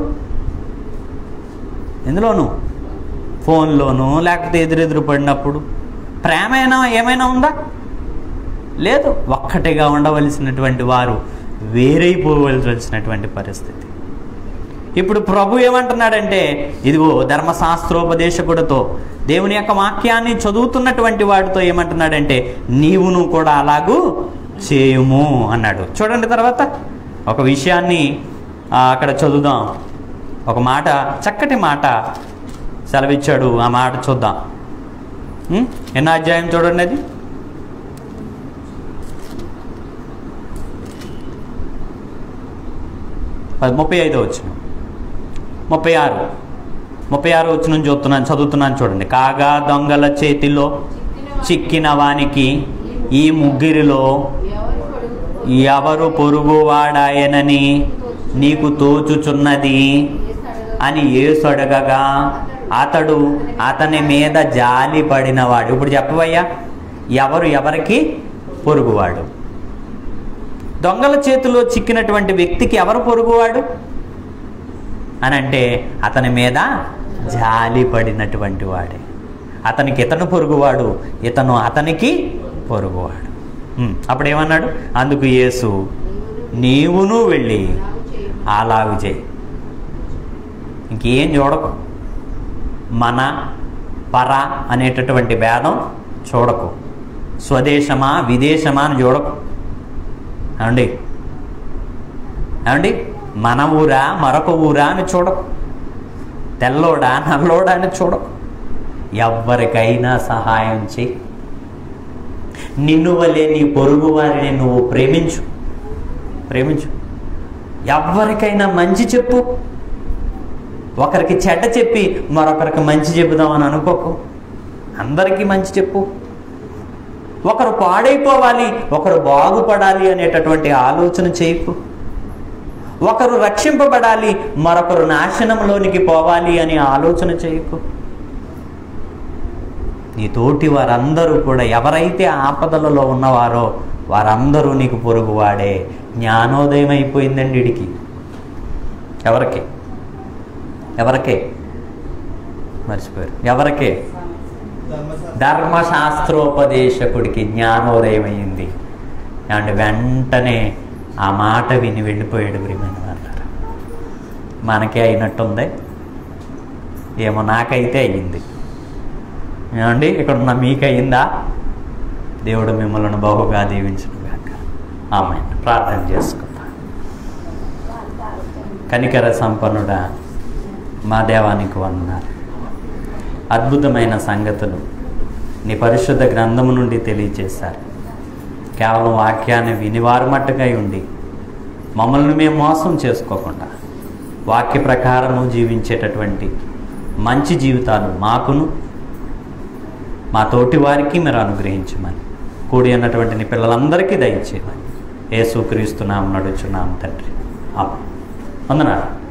ఎందులోనూ ఫోన్లోనూ లేకపోతే ఎదురెదురు పడినప్పుడు ప్రేమైనా ఏమైనా ఉందా లేదు ఒక్కటిగా ఉండవలసినటువంటి వారు వేరైపోవలసినటువంటి పరిస్థితి ఇప్పుడు ప్రభు ఏమంటున్నాడంటే ఇదిగో ధర్మశాస్త్రోపదేశకుడితో దేవుని యొక్క వాక్యాన్ని చదువుతున్నటువంటి వాడితో ఏమంటున్నాడంటే నీవును కూడా అలాగూ చేయుము అన్నాడు చూడండి తర్వాత ఒక విషయాన్ని ఆ, అక్కడ చదువుదాం ఒక మాట చక్కటి మాట సెలవిచ్చాడు ఆ మాట చూద్దాం ఉం? ఎన్నో అధ్యాయం చూడండి అది అది ముప్పై ఐదో వచ్చిన ముప్పై ఆరు ముప్పై ఆరు వచ్చిన చూస్తున్నాను చదువుతున్నాను చూడండి కాగా దొంగల చేతిలో చిక్కిన వానికి ఈ ముగ్గురిలో ఎవరు పొడుగు ఎవరు పొరుగువాడాయనని నీకు తోచుచున్నది అని యేసు అడగగా అతడు అతని మీద జాలి పడినవాడు ఇప్పుడు చెప్పవయ్యా ఎవరు ఎవరికి పొరుగువాడు దొంగల చేతిలో చిక్కినటువంటి వ్యక్తికి ఎవరు పొరుగువాడు అని అంటే అతని మీద జాలి పడినటువంటి వాడే అతనికి ఇతను పొరుగువాడు ఇతను అతనికి పొరుగువాడు ఉమ్, అప్పుడు ఏమన్నాడు అందుకు యేసు నీవును వెళ్ళి అలాగు చేయి ఇంకేం చూడకు మన పర అనేటటువంటి భేదం చూడకు స్వదేశమా విదేశమా అని చూడకు ఏమండి ఏమండి మన ఊరా మరొక ఊరా అని చూడకు తెల్లోడా నల్లోడా అని చూడకు ఎవరికైనా సహాయం చేయి నిన్ను వలే నీ పొరుగు వారిని నువ్వు ప్రేమించు ప్రేమించు ఎవరికైనా మంచి చెప్పు ఒకరికి చెడ్డ చెప్పి మరొకరికి మంచి చెబుదామని అనుకోకు అందరికీ మంచి చెప్పు ఒకరు పాడైపోవాలి ఒకరు బాగుపడాలి అనేటటువంటి ఆలోచన చేయకు ఒకరు రక్షింపబడాలి మరొకరు నాశనంలోనికి పోవాలి అని ఆలోచన చేయకు నీ తోటి వారందరూ కూడా ఎవరైతే ఆపదలలో ఉన్నవారో వారందరూ నీకు పొరుగువాడే జ్ఞానోదయం అయిపోయిందండి ఇడికి ఎవరికి ఎవరికే మర్చిపోయారు ఎవరికే ధర్మశాస్త్రోపదేశకుడికి జ్ఞానోదయం అయింది అండ్ వెంటనే ఆ మాట విని వెళ్ళిపోయాడు ప్రియమైన వాళ్ళారా మనకే అయినట్టుంది ఏమో నాకైతే అయ్యింది ఏమండి ఇక్కడ ఉన్న మీకు అయిందా దేవుడు మిమ్మల్ని బహుగా దీవించను గాక ఆమె ప్రార్థన చేసుకుందాం కనికర సంపన్నుడా మా దేవానికి వందనాలు అద్భుతమైన సంగతులు నీ పరిశుద్ధ గ్రంథము నుండి తెలియజేశారు కేవలం వాక్యాన్ని వినివారు మట్టుకై ఉండి మమ్మల్ని మేము మోసం చేసుకోకుండా వాక్య ప్రకారము జీవించేటటువంటి మంచి జీవితాలు మాకును మా తోటి వారికి మీరు అనుగ్రహించమని కూడి అన్నటువంటి నీ పిల్లలందరికీ దయచేయమని యేసుక్రీస్తున్నాం నడుచున్నాం తండ్రి ఆమె వందనాలు